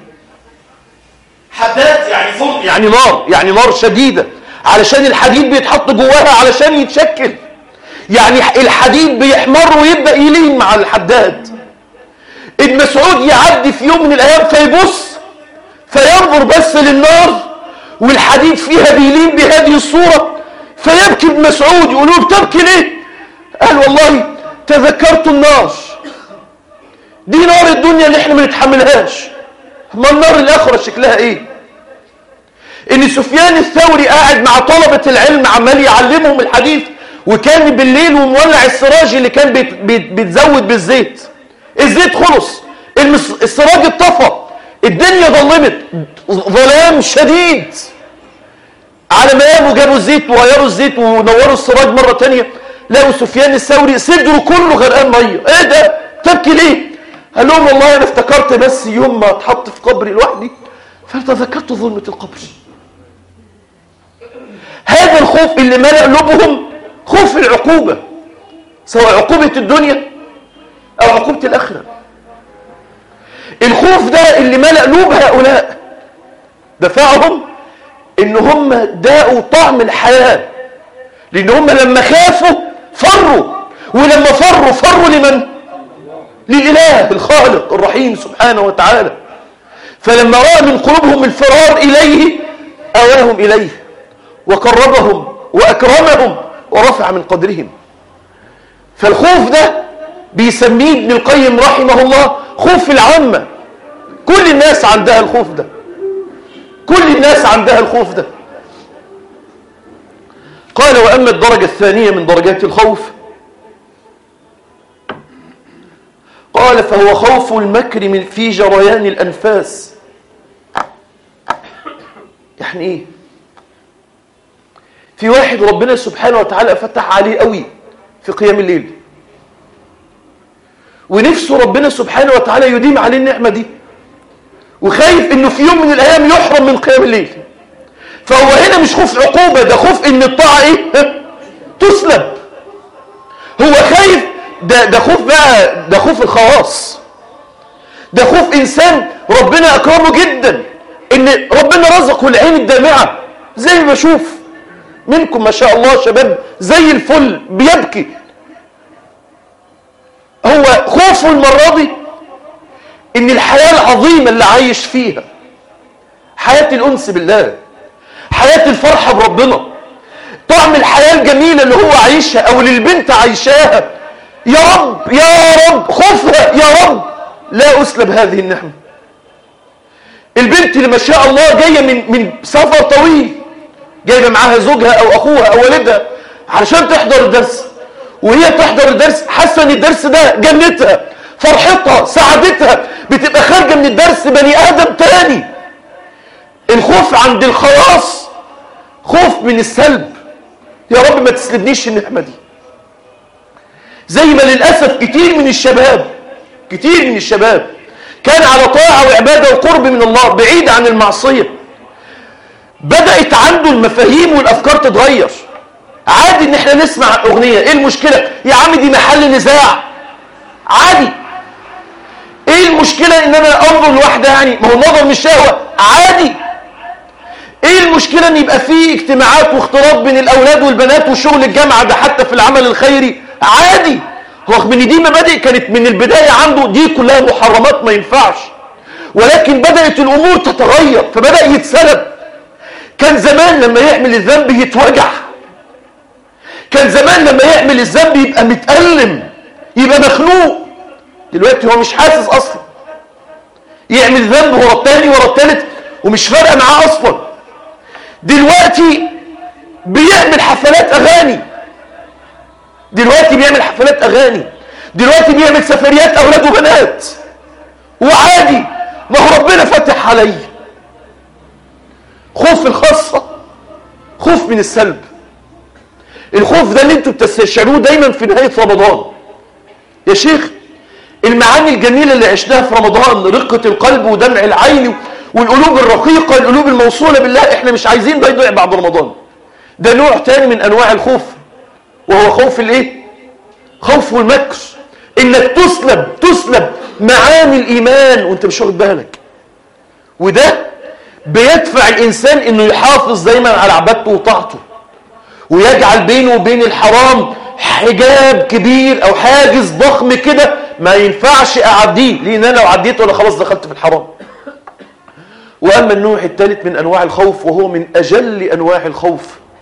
[SPEAKER 1] حداد يعني فرن يعني نار يعني نار شديدة علشان الحديد بيتحط جواها علشان يتشكل يعني الحديد بيحمر ويبدأ يلين مع الحداد ابن مسعود يعدي في يوم من الأيام فيبص فينظر بس للنار والحديد فيها بيلين بهذه الصورة فيبكي ابن مسعود يقولوا بتبكي ليه قال والله تذكرت النار دي نار الدنيا اللي احنا ما نتحملهاش ما النار الآخرة شكلها ايه ان سفيان الثوري قاعد مع طلبة العلم عمال يعلمهم الحديث وكان بالليل ومولع السراج اللي كان بيت بيت بيتزود بالزيت الزيت خلص السراج اتطفى الدنيا ظلمت ظلام شديد على ما قاموا جابوا الزيت وغيروا الزيت ونوروا السراج مرة تانية لقوا سفيان الثوري صدره كله غرقان ميه ايه ده تبكي ليه قال لهم والله انا افتكرت بس يوم ما اتحط في قبري لوحدي فتذكرت ظلمة القبر هذا الخوف اللي ملأ قلوبهم خوف العقوبة سواء عقوبة الدنيا او عقوبة الاخرة الخوف ده اللي ملأ قلوب هؤلاء دفعهم ان هم داقوا طعم الحياة لان هم لما خافوا فروا ولما فروا فروا لمن للإله الخالق الرحيم سبحانه وتعالى فلما رأى من قلوبهم الفرار إليه أواهم إليه وقربهم وأكرمهم ورفع من قدرهم فالخوف ده بيسميه ابن القيم رحمه الله خوف العامة كل الناس عندها الخوف ده كل الناس عندها الخوف ده قال وأما الدرجة الثانية من درجات الخوف قال فهو خوف المكر من في جريان الأنفاس يعني إيه في واحد ربنا سبحانه وتعالى فتح عليه قوي في قيام الليل ونفسه ربنا سبحانه وتعالى يديم عليه النعمة دي وخايف انه في يوم من الايام يحرم من قيام الليل فهو هنا مش خوف عقوبة ده خوف ان الطاعة ايه تسلب هو خايف ده, ده خوف بقى ده خوف الخواص ده خوف انسان ربنا اكرمه جدا ان ربنا رزقه العين الدامعة زي ما بشوف منكم ما شاء الله شباب زي الفل بيبكي هو خوفه المرة دي ان الحياة العظيمة اللي عايش فيها حياة الأنس بالله حياة الفرحة بربنا طعم الحياة الجميلة اللي هو عايشها أو اللي البنت عايشاها يا رب يا رب خوفها يا رب لا أسلب هذه النعمة البنت اللي ما شاء الله جاية من, من سفر طويل جايبة معاها زوجها أو أخوها أو والدها علشان تحضر الدرس وهي تحضر الدرس حاسة ان الدرس ده جنتها فرحتها سعادتها بتبقى خارجة من الدرس بني آدم تاني الخوف عند الخلاص خوف من السلب يا رب ما تسلبنيش النعمة دي زي ما للأسف كتير من الشباب كتير من الشباب كان على طاعة وعبادة وقرب من الله بعيد عن المعصية بدأت عنده المفاهيم والأفكار تتغير عادي ان احنا نسمع اغنية ايه المشكلة يا عم دي محل نزاع عادي ايه المشكلة ان انا انظر لواحدة يعني ما هو النظر مش شهوة عادي ايه المشكلة ان يبقى فيه اجتماعات واختلاط بين الاولاد والبنات وشغل الجامعة ده حتى في العمل الخيري عادي رغم ان دي مبادئ كانت من البداية عنده دي كلها محرمات ما ينفعش ولكن بدأت الامور تتغير فبدأ يتسلب كان زمان لما يعمل الذنب يتوجع كان زمان لما يعمل الذنب يبقى متألم يبقى مخنوق دلوقتي هو مش حاسس اصلا يعمل ذنب ورا التاني ورا التالت ومش فارقه معاه اصلا دلوقتي بيعمل حفلات اغاني دلوقتي بيعمل حفلات اغاني دلوقتي بيعمل سفريات اولاد وبنات وعادي ما هو ربنا فتح عليه خوف الخاصه خوف من السلب الخوف ده اللي انتوا بتستشعروه دايما في نهايه رمضان يا شيخ المعاني الجميلة اللي عشناها في رمضان رقة القلب ودمع العين والقلوب الرقيقة القلوب الموصولة بالله احنا مش عايزين ده يضيع بعد رمضان ده نوع تاني من انواع الخوف وهو خوف الايه خوف المكر انك تسلب تسلب معاني الايمان وانت مش واخد بالك وده بيدفع الانسان انه يحافظ دايما على عبادته وطاعته ويجعل بينه وبين الحرام حجاب كبير او حاجز ضخم كده ما ينفعش اعديه لان انا لو عديته انا خلاص دخلت في الحرام واما النوع الثالث من انواع الخوف وهو من اجل انواع الخوف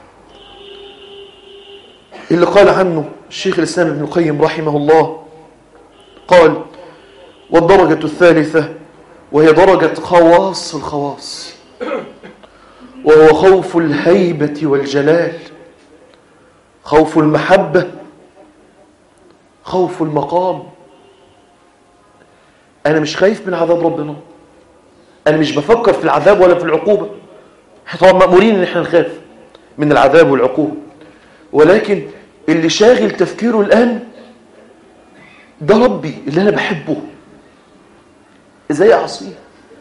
[SPEAKER 1] اللي قال عنه الشيخ الاسلام ابن القيم رحمه الله قال والدرجة الثالثة وهي درجة خواص الخواص وهو خوف الهيبة والجلال خوف المحبة خوف المقام انا مش خايف من عذاب ربنا انا مش بفكر في العذاب ولا في العقوبة احنا طبعا مأمورين ان احنا نخاف من العذاب والعقوبة ولكن اللي شاغل تفكيره الآن ده ربي اللي أنا بحبه إزاي أعصيه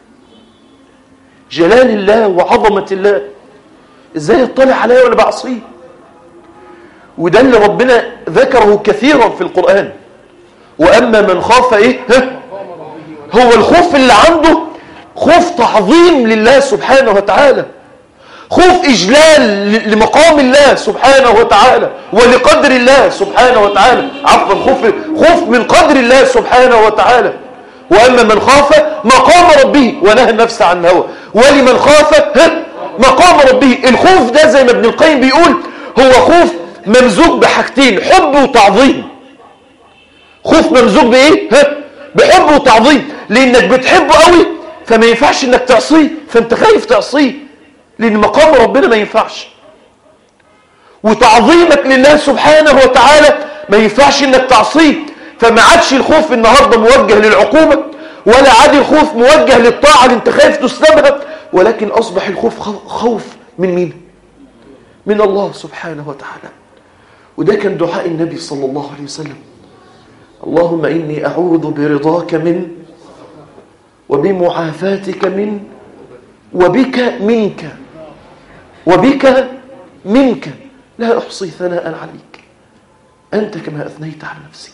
[SPEAKER 1] جلال الله وعظمة الله إزاي يطلع عليا وأنا بعصيه وده اللي ربنا ذكره كثيرا في القرآن وأما من خاف إيه ها؟ هو الخوف اللي عنده خوف تعظيم لله سبحانه وتعالى خوف إجلال لمقام الله سبحانه وتعالى ولقدر الله سبحانه وتعالى عفوا خوف, خوف من قدر الله سبحانه وتعالى وأما من خاف مقام ربه ونهى النفس عن الهوى ولمن خاف مقام ربه الخوف ده زي ما ابن القيم بيقول هو خوف ممزوج بحاجتين حب وتعظيم خوف ممزوج بإيه؟ بحب وتعظيم لأنك بتحبه قوي فما ينفعش انك تعصيه فانت خايف تعصيه لأن مقام ربنا ما ينفعش وتعظيمك لله سبحانه وتعالى ما ينفعش انك تعصيه فما عادش الخوف النهارده موجه للعقوبة ولا عاد الخوف موجه للطاعة اللي انت خايف تسلبها ولكن أصبح الخوف خوف من مين؟ من الله سبحانه وتعالى وده كان دعاء النبي صلى الله عليه وسلم اللهم إني أعوذ برضاك من وبمعافاتك من وبك منك وبك منك لا أحصي ثناء عليك أنت كما أثنيت على نفسك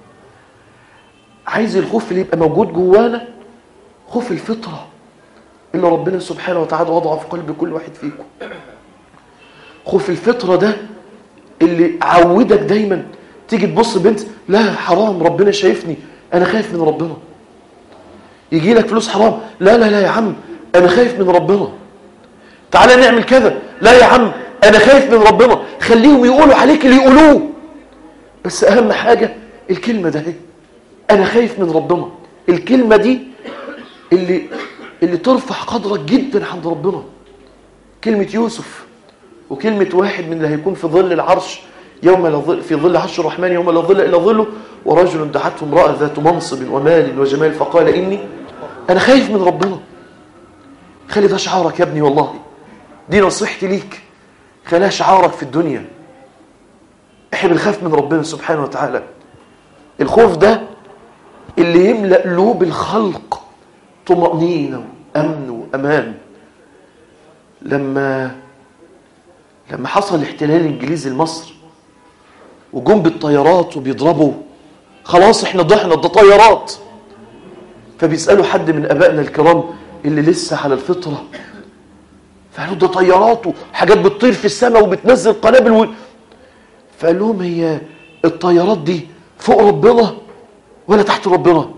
[SPEAKER 1] عايز الخوف اللي يبقى موجود جوانا خوف الفطرة اللي ربنا سبحانه وتعالى وضعه في قلب كل واحد فيكم خوف الفطرة ده اللي عودك دايما تيجي تبص بنت لا حرام ربنا شايفني أنا خايف من ربنا يجي لك فلوس حرام لا لا لا يا عم أنا خايف من ربنا تعالى نعمل كذا لا يا عم أنا خايف من ربنا خليهم يقولوا عليك اللي يقولوه بس أهم حاجة الكلمة ده هي أنا خايف من ربنا الكلمة دي اللي اللي ترفع قدرك جدا عند ربنا كلمة يوسف وكلمة واحد من اللي هيكون في ظل العرش يوم لا ظل في ظل عرش الرحمن يوم لا ظل إلا ظله ورجل دعته امرأة ذات منصب ومال وجمال فقال إني أنا خايف من ربنا خلي ده شعارك يا ابني والله دي نصيحتي ليك خليها شعارك في الدنيا احنا بنخاف من ربنا سبحانه وتعالى الخوف ده اللي يملأ قلوب الخلق طمأنينة وأمن وأمان لما لما حصل الاحتلال الإنجليزي لمصر وجم بالطيارات وبيضربوا خلاص احنا ضحنا ده طيارات فبيسألوا حد من أبائنا الكرام اللي لسه على الفطرة فقالوا ده طيارات وحاجات بتطير في السماء وبتنزل قنابل و... فقال لهم هي الطيارات دي فوق ربنا ولا تحت ربنا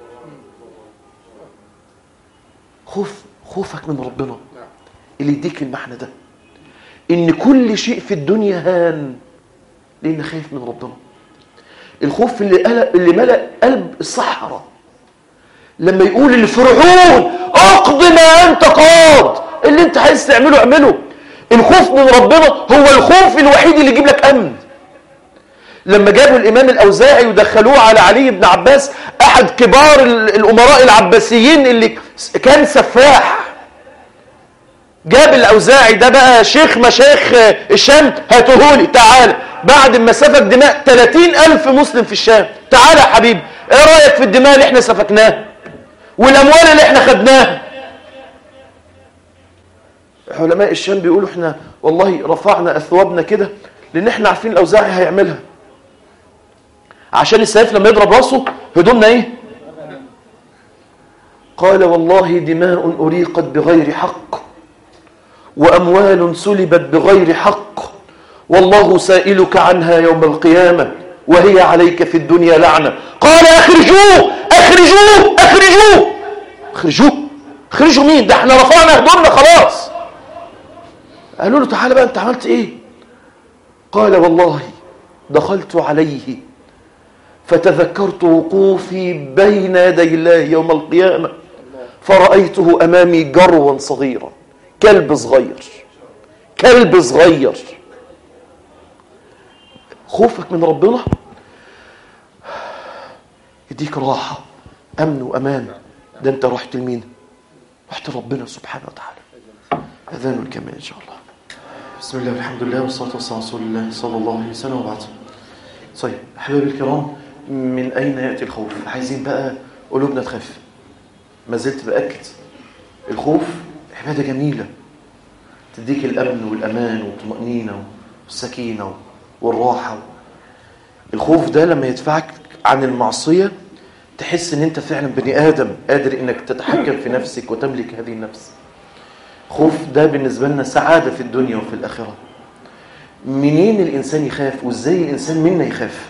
[SPEAKER 1] خوف خوفك من ربنا اللي يديك المعنى ده ان كل شيء في الدنيا هان لان خايف من ربنا الخوف اللي قلق اللي ملأ قلب الصحراء لما يقول لفرعون اقض ما انت قاض اللي انت عايز تعمله اعمله الخوف من ربنا هو الخوف الوحيد اللي يجيب لك امن لما جابوا الامام الاوزاعي ودخلوه على علي بن عباس احد كبار الامراء العباسيين اللي كان سفاح جاب الاوزاعي ده بقى شيخ مشايخ الشام هاتوهولي تعالى بعد ما سفك دماء 30 ألف مسلم في الشام تعالى يا حبيبي ايه رأيك في الدماء اللي احنا سفكناها والأموال اللي احنا خدناها علماء الشام بيقولوا احنا والله رفعنا أثوابنا كده لأن احنا عارفين الأوزاعي هيعملها عشان السيف لما يضرب راسه هدومنا ايه قال والله دماء أريقت بغير حق وأموال سلبت بغير حق والله سائلك عنها يوم القيامة وهي عليك في الدنيا لعنة قال أخرجوه أخرجوه أخرجوه أخرجوه أخرجوا مين ده احنا رفعنا هدومنا خلاص قالوا له تعالى بقى انت عملت ايه قال والله دخلت عليه فتذكرت وقوفي بين يدي الله يوم القيامة فرأيته أمامي جروا صغيرا كلب صغير كلب صغير خوفك من ربنا يديك راحة امن وامان ده انت رحت لمين رحت ربنا سبحانه وتعالى اذان الكامل ان شاء الله بسم الله والحمد لله والصلاه والسلام على رسول الله صلى الله عليه وسلم وبعد طيب احبابي الكرام من اين ياتي الخوف عايزين بقى قلوبنا تخاف ما زلت باكد الخوف عباده جميله تديك الامن والامان والطمانينه والسكينه والراحه الخوف ده لما يدفعك عن المعصيه تحس ان انت فعلا بني ادم قادر انك تتحكم في نفسك وتملك هذه النفس خوف ده بالنسبه لنا سعاده في الدنيا وفي الاخره منين الانسان يخاف وازاي الانسان منا يخاف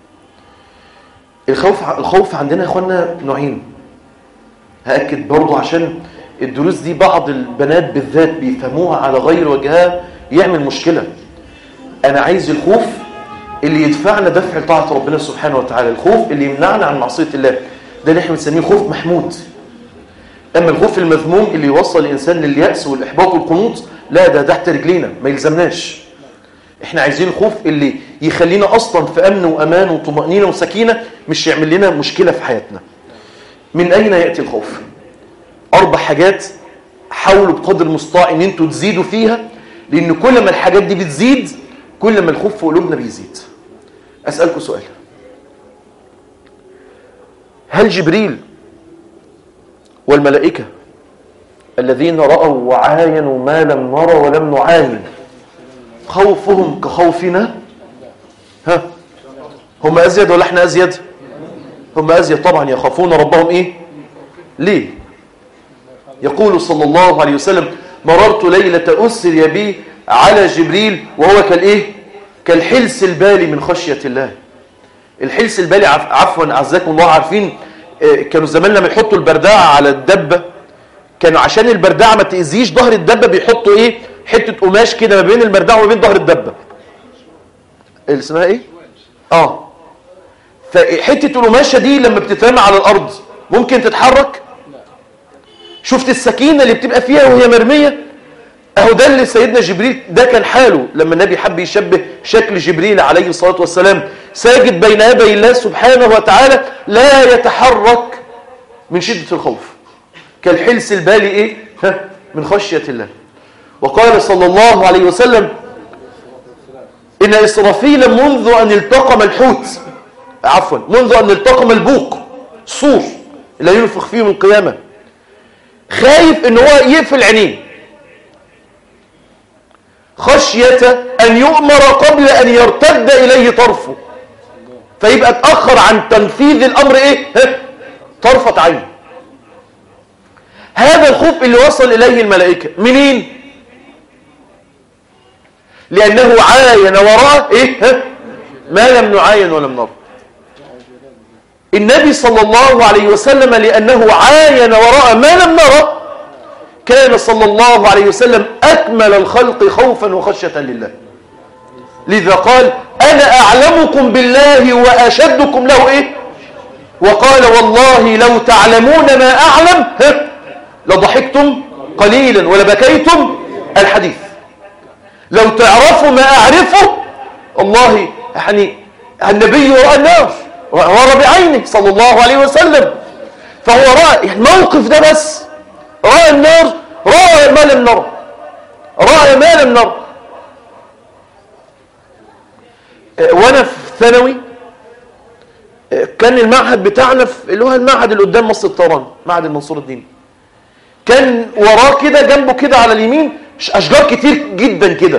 [SPEAKER 1] الخوف الخوف عندنا يا اخوانا نوعين هاكد برضو عشان الدروس دي بعض البنات بالذات بيفهموها على غير وجهها يعمل مشكله انا عايز الخوف اللي يدفعنا دفع لطاعه ربنا سبحانه وتعالى الخوف اللي يمنعنا عن معصيه الله ده اللي احنا بنسميه خوف محمود اما الخوف المذموم اللي يوصل الانسان للياس والاحباط والقنوط لا ده تحت رجلينا ما يلزمناش احنا عايزين الخوف اللي يخلينا اصلا في امن وامان وطمانينه وسكينه مش يعمل لنا مشكله في حياتنا من اين ياتي الخوف اربع حاجات حاولوا بقدر المستطاع ان انتوا تزيدوا فيها لان كل ما الحاجات دي بتزيد كل ما الخوف في قلوبنا بيزيد اسالكم سؤال هل جبريل والملائكه الذين راوا وعاينوا ما لم نرى ولم نعاين خوفهم كخوفنا ها هم ازيد ولا احنا ازيد هم ازيد طبعا يخافون ربهم ايه ليه يقول صلى الله عليه وسلم مررت ليلة أسري بي على جبريل وهو كالإيه كالحلس البالي من خشية الله الحلس البالي عفوا عزاكم الله عارفين كانوا زمان لما يحطوا البرداعة على الدبة كانوا عشان البرداعة ما تأذيش ظهر الدبة بيحطوا إيه حتة قماش كده ما بين البرداعة وما بين ظهر الدبة اللي اسمها إيه آه فحتة القماشة دي لما بتترمى على الأرض ممكن تتحرك شفت السكينة اللي بتبقى فيها وهي مرمية اهو ده اللي سيدنا جبريل ده كان حاله لما النبي حب يشبه شكل جبريل عليه الصلاة والسلام ساجد بين يدي الله سبحانه وتعالى لا يتحرك من شدة الخوف كالحلس البالي ايه ها من خشية الله وقال صلى الله عليه وسلم إن إسرافيل منذ أن التقم الحوت عفوا منذ أن التقم البوق صور لا ينفخ فيه من القيامة خايف ان هو يقفل عينيه خشية ان يؤمر قبل ان يرتد اليه طرفه فيبقى اتأخر عن تنفيذ الامر ايه ها؟ طرفة عين هذا الخوف اللي وصل اليه الملائكة منين لانه عاين وراء ايه ها؟ ما لم نعاين ولم نرى النبي صلى الله عليه وسلم لأنه عاين وراء ما لم نرى كان صلى الله عليه وسلم أكمل الخلق خوفا وخشية لله لذا قال أنا أعلمكم بالله وأشدكم له إيه وقال والله لو تعلمون ما أعلم ها لضحكتم قليلا ولبكيتم الحديث لو تعرفوا ما أعرفه الله يعني النبي رأى النار ورى بعينه صلى الله عليه وسلم فهو رأى الموقف ده بس رأى النار رأى ما لم نرى رأى ما لم نرى وانا في ثانوي كان المعهد بتاعنا في اللي هو المعهد اللي قدام مصر الطيران معهد المنصور الديني كان وراه كده جنبه كده على اليمين اشجار كتير جدا كده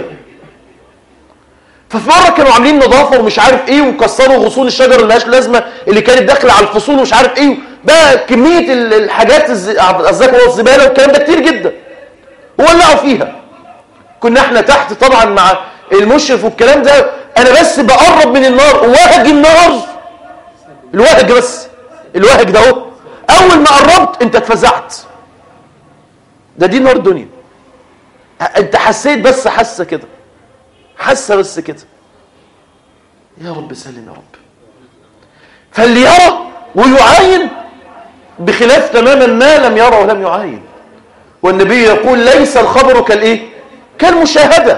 [SPEAKER 1] ففي مره كانوا عاملين نظافه ومش عارف ايه وكسروا غصون الشجر اللي ملهاش لازمه اللي كانت داخله على الفصول ومش عارف ايه بقى كميه الحاجات الزكوه والزباله والكلام ده كتير جدا ولعوا فيها كنا احنا تحت طبعا مع المشرف والكلام ده انا بس بقرب من النار وهج النار الوهج بس الوهج ده اهو اول ما قربت انت اتفزعت ده دي نار الدنيا انت حسيت بس حاسه كده حاسه بس كده يا رب سلم يا رب فاللي يرى ويعاين بخلاف تماما ما لم يرى ولم يعاين والنبي يقول ليس الخبر كالايه كالمشاهده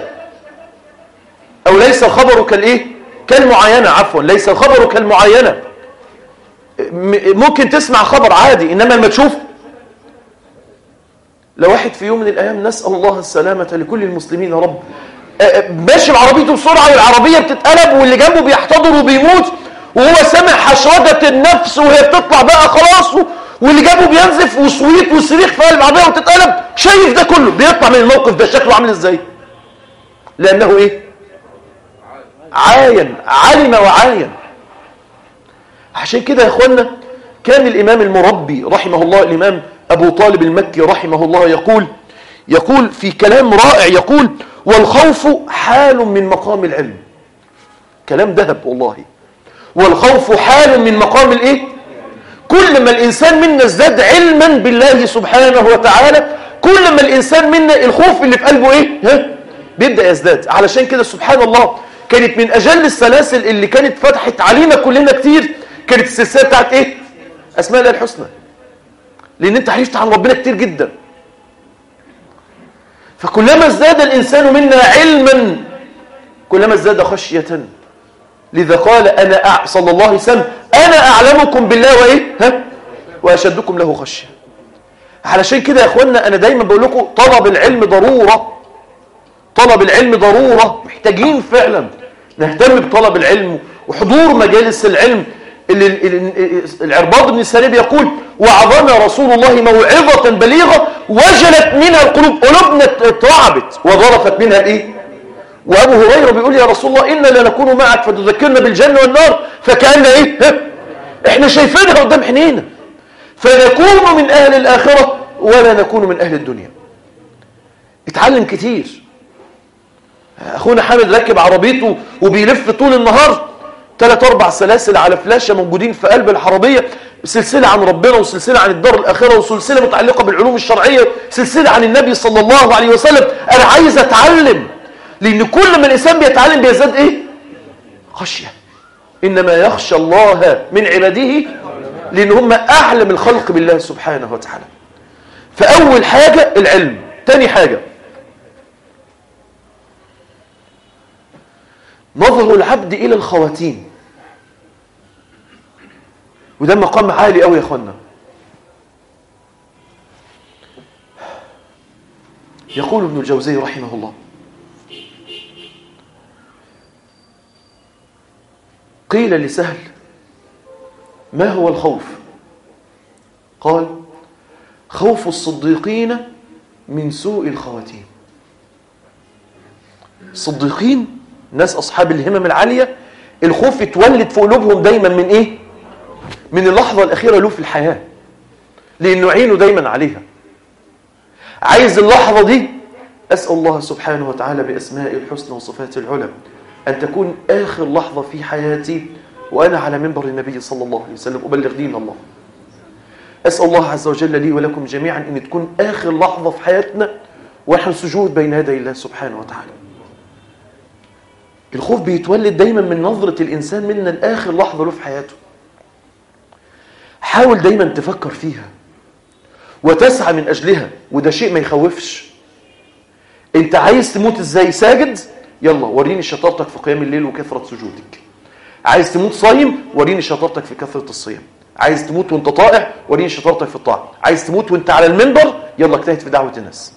[SPEAKER 1] او ليس الخبر كالايه كالمعاينه عفوا ليس الخبر كالمعاينه ممكن تسمع خبر عادي إنما لما تشوف لو واحد في يوم من الأيام نسأل الله السلامة لكل المسلمين يا رب ماشي بعربيته بسرعة والعربية بتتقلب واللي جنبه بيحتضر وبيموت وهو سامع حشرجة النفس وهي بتطلع بقى خلاص واللي جنبه بينزف وصويت وصريخ في قلب العربية وتتقلب شايف ده كله بيطلع من الموقف ده شكله عامل ازاي لأنه ايه عاين علم وعاين عشان كده يا اخوانا كان الإمام المربي رحمه الله الإمام أبو طالب المكي رحمه الله يقول يقول في كلام رائع يقول والخوف حال من مقام العلم كلام ذهب والله والخوف حال من مقام الايه كل ما الإنسان منا ازداد علما بالله سبحانه وتعالى كل ما الإنسان منا الخوف اللي في قلبه ايه ها؟ بيبدأ يزداد علشان كده سبحان الله كانت من أجل السلاسل اللي كانت فتحت علينا كلنا كتير كانت السلسلة بتاعت ايه أسماء الله الحسنى لأن انت عرفت عن ربنا كتير جدا فكلما ازداد الإنسان منا علما كلما ازداد خشية لذا قال أنا أع... صلى الله عليه وسلم أنا أعلمكم بالله وإيه ها؟ وأشدكم له خشية علشان كده يا أخوانا أنا دايما بقول لكم طلب العلم ضرورة طلب العلم ضرورة محتاجين فعلا نهتم بطلب العلم وحضور مجالس العلم اللي العرباض بن السريب يقول وعظنا رسول الله موعظة بليغة وجلت منها القلوب قلوبنا اترعبت وظرفت منها الايه وابو هريره بيقول يا رسول الله انا لنكون معك فتذكرنا بالجنه والنار فكان ايه ها؟ احنا شايفينها قدام عينينا فنكون من اهل الاخره ولا نكون من اهل الدنيا اتعلم كتير اخونا حامد راكب عربيته وبيلف طول النهار ثلاث اربع سلاسل على فلاشه موجودين في قلب العربيه سلسله عن ربنا وسلسله عن الدار الاخره وسلسله متعلقه بالعلوم الشرعيه سلسله عن النبي صلى الله عليه وسلم انا عايز اتعلم لان كل ما الانسان بيتعلم بيزداد ايه خشيه انما يخشى الله من عباده لان هم اعلم الخلق بالله سبحانه وتعالى فاول حاجه العلم تاني حاجه نظر العبد إلى الخواتيم وده مقام عالي قوي يا اخوانا يقول ابن الجوزي رحمه الله قيل لسهل ما هو الخوف قال خوف الصديقين من سوء الخواتيم الصديقين ناس أصحاب الهمم العالية الخوف يتولد في قلوبهم دايما من إيه؟ من اللحظة الأخيرة له في الحياة لأنه عينه دايما عليها عايز اللحظة دي أسأل الله سبحانه وتعالى بأسماء الحسنى وصفات العلى أن تكون آخر لحظة في حياتي وأنا على منبر النبي صلى الله عليه وسلم أبلغ دين الله أسأل الله عز وجل لي ولكم جميعا أن تكون آخر لحظة في حياتنا ونحن سجود بين يدي الله سبحانه وتعالى الخوف بيتولد دايما من نظرة الإنسان منا لآخر لحظة له في حياته حاول دايما تفكر فيها وتسعى من أجلها وده شيء ما يخوفش انت عايز تموت ازاي ساجد يلا وريني شطارتك في قيام الليل وكثرة سجودك عايز تموت صايم وريني شطارتك في كثرة الصيام عايز تموت وانت طائع وريني شطارتك في الطاعة عايز تموت وانت على المنبر يلا اجتهد في دعوة الناس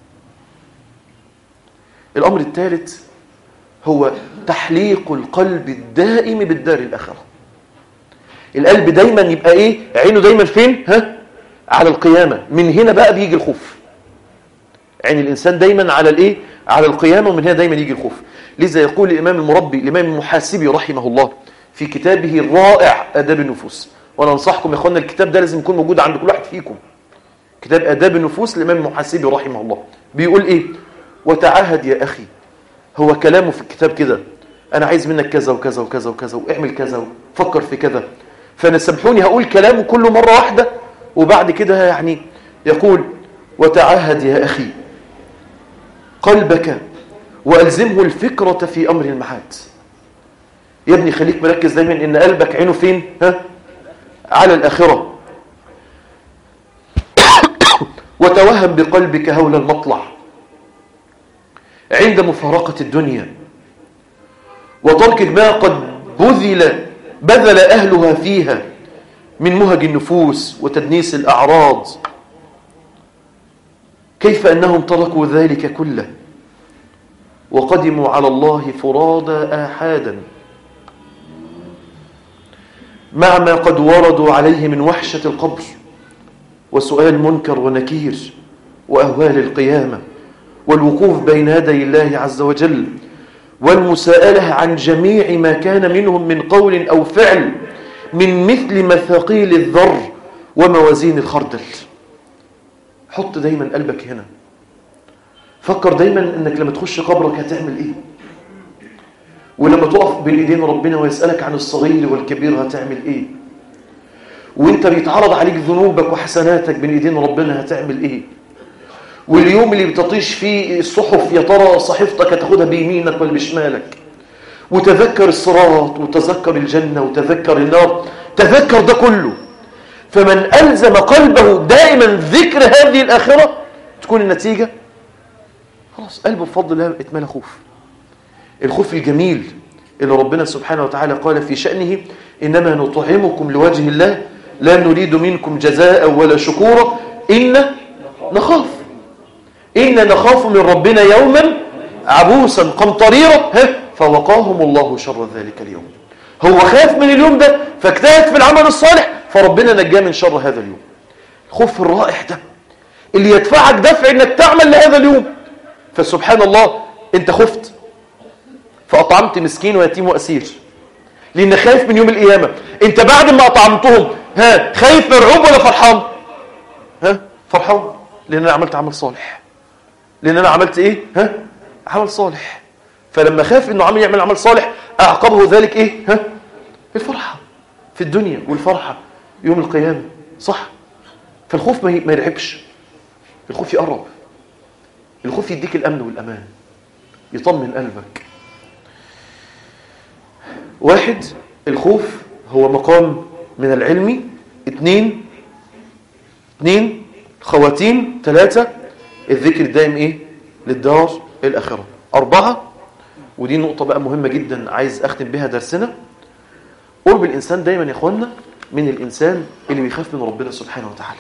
[SPEAKER 1] الأمر الثالث هو تحليق القلب الدائم بالدار الآخرة القلب دايما يبقى ايه عينه دايما فين ها على القيامة من هنا بقى بيجي الخوف عين الإنسان دايما على الايه على القيامة ومن هنا دايما يجي الخوف لذا يقول الإمام المربي الإمام المحاسبي رحمه الله في كتابه الرائع آداب النفوس وأنا أنصحكم يا أخوانا الكتاب ده لازم يكون موجود عند كل واحد فيكم كتاب آداب النفوس الإمام المحاسبي رحمه الله بيقول إيه وتعاهد يا أخي هو كلامه في الكتاب كده أنا عايز منك كذا وكذا وكذا وكذا واعمل كذا وفكر في كذا فأنا سامحوني هقول كلامه كله مرة واحدة وبعد كده يعني يقول وتعاهد يا أخي قلبك وألزمه الفكرة في أمر المعاد يا ابني خليك مركز دايما إن قلبك عينه فين ها؟ على الآخرة وتوهم بقلبك هول المطلع عند مفارقة الدنيا وترك ما قد بذل بذل أهلها فيها من مهج النفوس وتدنيس الأعراض كيف أنهم تركوا ذلك كله وقدموا على الله فرادى آحادا مع ما قد وردوا عليه من وحشة القبر وسؤال منكر ونكير وأهوال القيامة والوقوف بين يدي الله عز وجل والمساءلة عن جميع ما كان منهم من قول أو فعل من مثل مثاقيل الذر وموازين الخردل حط دايما قلبك هنا فكر دايما انك لما تخش قبرك هتعمل ايه ولما تقف بين ايدين ربنا ويسألك عن الصغير والكبير هتعمل ايه وانت بيتعرض عليك ذنوبك وحسناتك بين ايدين ربنا هتعمل ايه واليوم اللي بتطيش فيه الصحف يا ترى صحيفتك هتاخدها بيمينك ولا بشمالك وتذكر الصراط وتذكر الجنة وتذكر النار تذكر ده كله فمن ألزم قلبه دائما ذكر هذه الآخرة تكون النتيجة خلاص قلبه بفضل الله اتملى خوف الخوف الجميل اللي ربنا سبحانه وتعالى قال في شأنه إنما نطعمكم لوجه الله لا نريد منكم جزاء ولا شكورا إن نخاف إن نخاف من ربنا يوما عبوسا قمطريرا فوقاهم الله شر ذلك اليوم هو خاف من اليوم ده فاجتهد في العمل الصالح فربنا نجاه من شر هذا اليوم الخوف الرائح ده اللي يدفعك دفع انك تعمل لهذا اليوم فسبحان الله انت خفت فأطعمت مسكين ويتيم وأسير لأن خايف من يوم القيامة انت بعد ما أطعمتهم ها خايف مرعوب ولا فرحان ها فرحان لأن أنا عملت عمل صالح لأن أنا عملت إيه ها عمل صالح فلما خاف انه عمل يعمل عمل صالح اعقبه ذلك ايه ها الفرحه في الدنيا والفرحه يوم القيامه صح فالخوف ما ما يرعبش الخوف يقرب الخوف يديك الامن والامان يطمن قلبك واحد الخوف هو مقام من العلم اثنين اثنين خواتيم ثلاثة الذكر الدائم ايه للدار الاخرة اربعة ودي نقطة بقى مهمة جدا عايز أختم بها درسنا قرب الإنسان دايما يا إخوانا من الإنسان اللي بيخاف من ربنا سبحانه وتعالى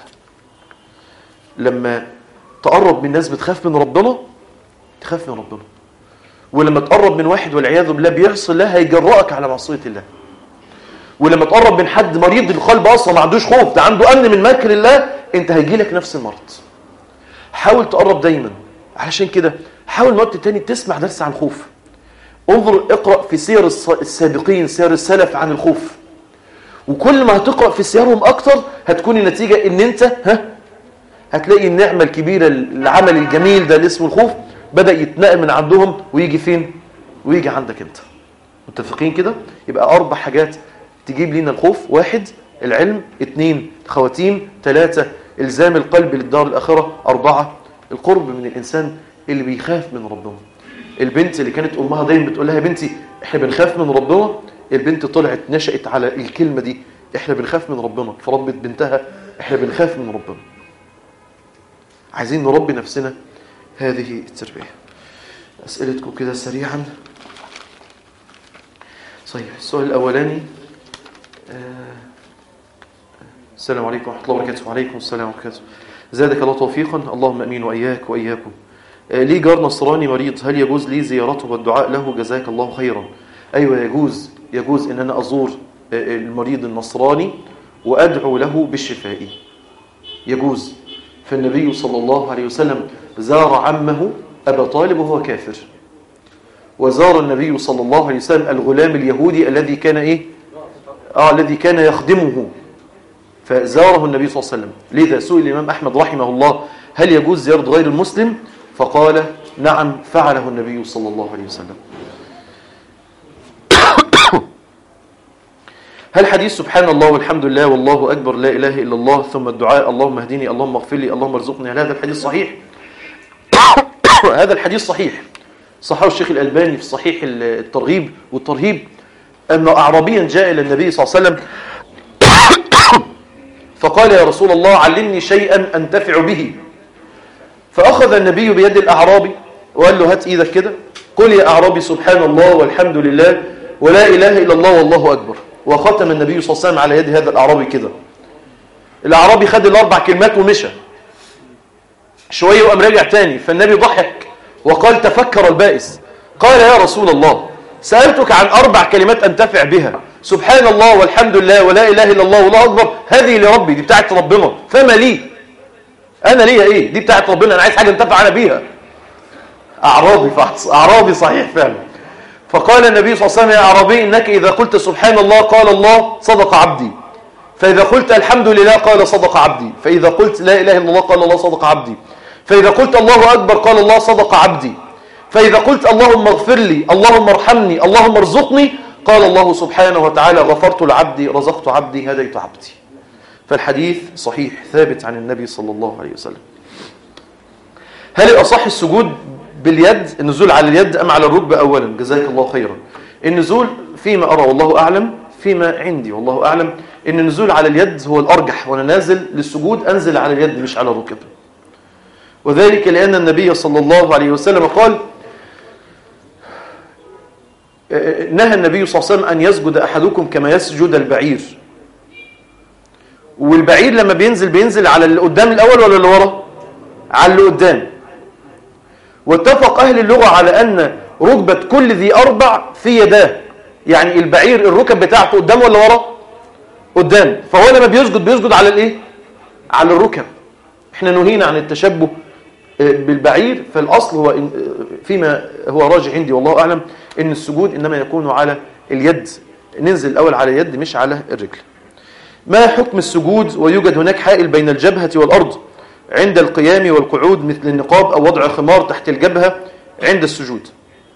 [SPEAKER 1] لما تقرب من ناس بتخاف من ربنا تخاف من ربنا ولما تقرب من واحد والعياذ بالله بيعصي الله هيجرأك على معصية الله ولما تقرب من حد مريض القلب أصلا ما عندوش خوف ده عنده أمن من مكر الله أنت هيجي لك نفس المرض حاول تقرب دايما علشان كده حاول وقت تاني تسمع درس عن الخوف انظر اقرأ في سير السابقين سير السلف عن الخوف وكل ما هتقرأ في سيرهم أكتر هتكون النتيجة ان انت ها هتلاقي النعمة الكبيرة العمل الجميل ده اللي اسمه الخوف بدأ يتنقل من عندهم ويجي فين ويجي عندك انت متفقين كده يبقى أربع حاجات تجيب لنا الخوف واحد العلم اثنين خواتيم ثلاثة إلزام القلب للدار الآخرة أربعة القرب من الإنسان اللي بيخاف من ربنا البنت اللي كانت أمها دايما بتقول لها يا بنتي احنا بنخاف من ربنا البنت طلعت نشأت على الكلمة دي احنا بنخاف من ربنا فربت بنتها احنا بنخاف من ربنا عايزين نربي نفسنا هذه التربية أسئلتكم كده سريعا صحيح السؤال الأولاني السلام عليكم ورحمة الله وبركاته وعليكم السلام ورحمة الله زادك الله توفيقا اللهم أمين وإياك وإياكم لي جار نصراني مريض هل يجوز لي زيارته والدعاء له جزاك الله خيرا أيوة يجوز يجوز إن أنا أزور المريض النصراني وأدعو له بالشفاء يجوز فالنبي صلى الله عليه وسلم زار عمه أبا طالب وهو كافر وزار النبي صلى الله عليه وسلم الغلام اليهودي الذي كان إيه آه الذي كان يخدمه فزاره النبي صلى الله عليه وسلم لذا سئل الإمام أحمد رحمه الله هل يجوز زيارة غير المسلم فقال نعم فعله النبي صلى الله عليه وسلم هل حديث سبحان الله والحمد لله والله أكبر لا إله إلا الله ثم الدعاء اللهم اهدني اللهم اغفر لي اللهم ارزقني هل هذا الحديث صحيح هذا الحديث صحيح صححه الشيخ الألباني في صحيح الترغيب والترهيب أن أعرابيا جاء إلى النبي صلى الله عليه وسلم فقال يا رسول الله علمني شيئا أنتفع به فأخذ النبي بيد الأعرابي وقال له هات إيدك كده قل يا أعرابي سبحان الله والحمد لله ولا إله إلا الله والله أكبر وختم النبي صلى الله عليه وسلم على يد هذا الأعرابي كده الاعرابي خد الاربع كلمات ومشى شويه وقام راجع تاني فالنبي ضحك وقال تفكر البائس قال يا رسول الله سالتك عن اربع كلمات انتفع بها سبحان الله والحمد لله ولا اله الا الله والله اكبر هذه لربي دي بتاعت ربنا فما لي انا ليا ايه دي بتاعت ربنا انا عايز حاجه انتفع انا بيها اعرابي فحص اعرابي صحيح فعلا فقال النبي صلى الله عليه وسلم يا اعرابي انك اذا قلت سبحان الله قال الله صدق عبدي فاذا قلت الحمد لله قال صدق عبدي فاذا قلت لا اله الا الله قال الله صدق عبدي فاذا قلت الله اكبر قال الله صدق عبدي فاذا قلت اللهم اغفر لي اللهم ارحمني اللهم ارزقني قال الله سبحانه وتعالى غفرت لعبدي رزقت عبدي هديت عبدي فالحديث صحيح ثابت عن النبي صلى الله عليه وسلم هل الأصح السجود باليد النزول على اليد أم على الركبة أولا جزاك الله خيرا النزول فيما أرى والله أعلم فيما عندي والله أعلم إن النزول على اليد هو الأرجح وأنا نازل للسجود أنزل على اليد مش على الركبة وذلك لأن النبي صلى الله عليه وسلم قال نهى النبي صلى الله عليه وسلم أن يسجد أحدكم كما يسجد البعير والبعير لما بينزل بينزل على اللي قدام الأول ولا اللي ورا على اللي قدام واتفق أهل اللغة على أن ركبة كل ذي أربع في يداه يعني البعير الركب بتاعته قدام ولا ورا قدام فهو لما بيسجد بيسجد على الايه على الركب احنا نهينا عن التشبه بالبعير فالأصل هو إن فيما هو راجع عندي والله أعلم إن السجود إنما يكون على اليد ننزل الأول على اليد مش على الرجل ما حكم السجود ويوجد هناك حائل بين الجبهة والأرض عند القيام والقعود مثل النقاب أو وضع خمار تحت الجبهة عند السجود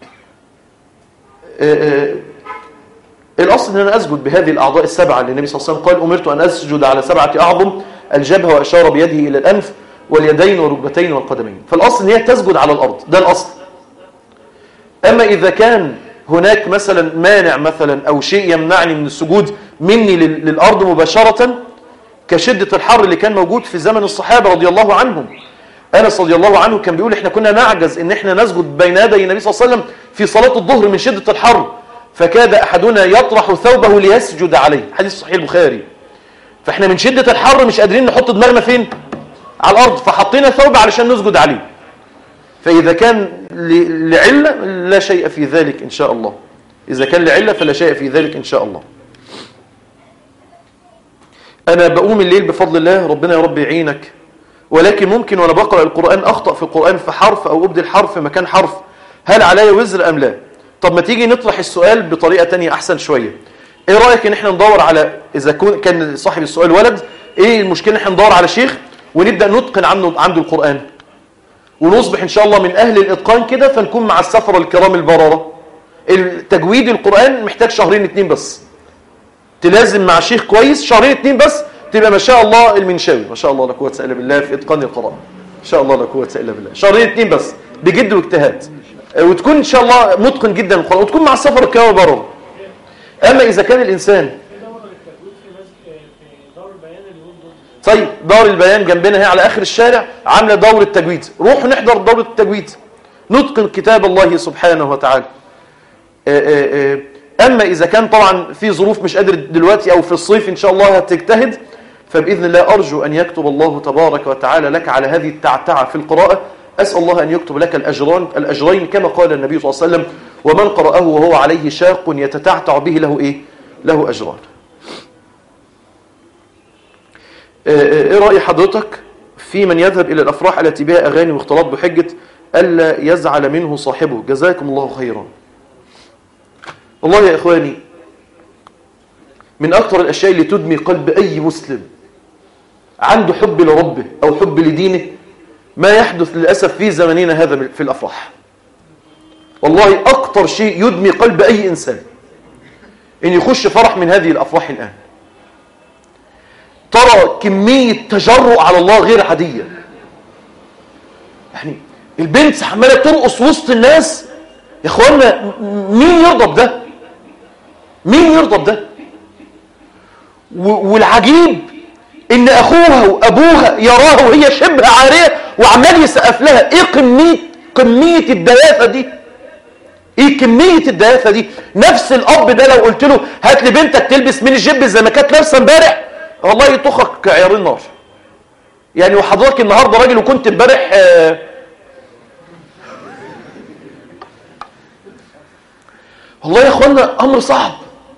[SPEAKER 1] الأصل أن أنا أسجد بهذه الأعضاء السبعة اللي النبي صلى الله عليه وسلم قال أمرت أن أسجد على سبعة أعظم الجبهة وأشار بيده إلى الأنف واليدين والركبتين والقدمين فالأصل أن هي تسجد على الأرض ده الأصل أما إذا كان هناك مثلا مانع مثلا أو شيء يمنعني من السجود مني للأرض مباشرة كشدة الحر اللي كان موجود في زمن الصحابة رضي الله عنهم أنس رضي الله عنه كان بيقول إحنا كنا نعجز إن إحنا نسجد بين يدي النبي صلى الله عليه وسلم في صلاة الظهر من شدة الحر فكاد أحدنا يطرح ثوبه ليسجد عليه حديث صحيح البخاري فإحنا من شدة الحر مش قادرين نحط دماغنا فين على الأرض فحطينا ثوب علشان نسجد عليه فإذا كان لعلة لا شيء في ذلك إن شاء الله إذا كان لعلة فلا شيء في ذلك إن شاء الله أنا بقوم الليل بفضل الله ربنا يا رب يعينك ولكن ممكن وأنا بقرأ القرآن أخطأ في القرآن في حرف أو أبدل حرف مكان حرف هل علي وزر أم لا طب ما تيجي نطرح السؤال بطريقة تانية أحسن شوية إيه رأيك إن إحنا ندور على إذا كان صاحب السؤال ولد إيه المشكلة إن إحنا ندور على شيخ ونبدأ نتقن عنه عنده القرآن ونصبح إن شاء الله من أهل الإتقان كده فنكون مع السفرة الكرام البررة التجويد القرآن محتاج شهرين اتنين بس تلازم مع شيخ كويس شهرين اتنين بس تبقى ما شاء الله المنشاوي ما شاء الله لا قوه الا بالله في اتقان القراءه ما شاء الله لا قوه الا بالله شهرين اتنين بس بجد واجتهاد وتكون ان شاء الله متقن جدا القران وتكون مع السفر الكرام البررة اما اذا كان الانسان طيب دار البيان جنبنا هي على اخر الشارع عامله دوره تجويد روحوا نحضر دوره التجويد نتقن كتاب الله سبحانه وتعالى اما اذا كان طبعا في ظروف مش قادر دلوقتي او في الصيف ان شاء الله هتجتهد فباذن الله ارجو ان يكتب الله تبارك وتعالى لك على هذه التعتعه في القراءه اسال الله ان يكتب لك الاجران الاجرين كما قال النبي صلى الله عليه وسلم ومن قرأه وهو عليه شاق يتتعتع به له ايه له اجران ايه رأي حضرتك في من يذهب إلى الأفراح التي بها أغاني واختلاط بحجة ألا يزعل منه صاحبه جزاكم الله خيرا والله يا إخواني من أكثر الأشياء اللي تدمي قلب أي مسلم عنده حب لربه أو حب لدينه ما يحدث للأسف في زمننا هذا في الأفراح والله أكثر شيء يدمي قلب أي إنسان إن يخش فرح من هذه الأفراح الآن ترى كمية تجرؤ على الله غير عادية يعني البنت عمالة ترقص وسط الناس يا اخوانا مين يرضى بده مين يرضى بده والعجيب ان اخوها وابوها يراها وهي شبه عارية وعمال يسقف لها ايه كمية كمية الديافة دي ايه كمية الديافة دي نفس الاب ده لو قلت له هات لي بنتك تلبس ميني جيب زي ما كانت لابسه امبارح والله يطخك عيار النار يعني وحضرتك النهارده راجل وكنت امبارح آه، والله يا اخوانا امر صعب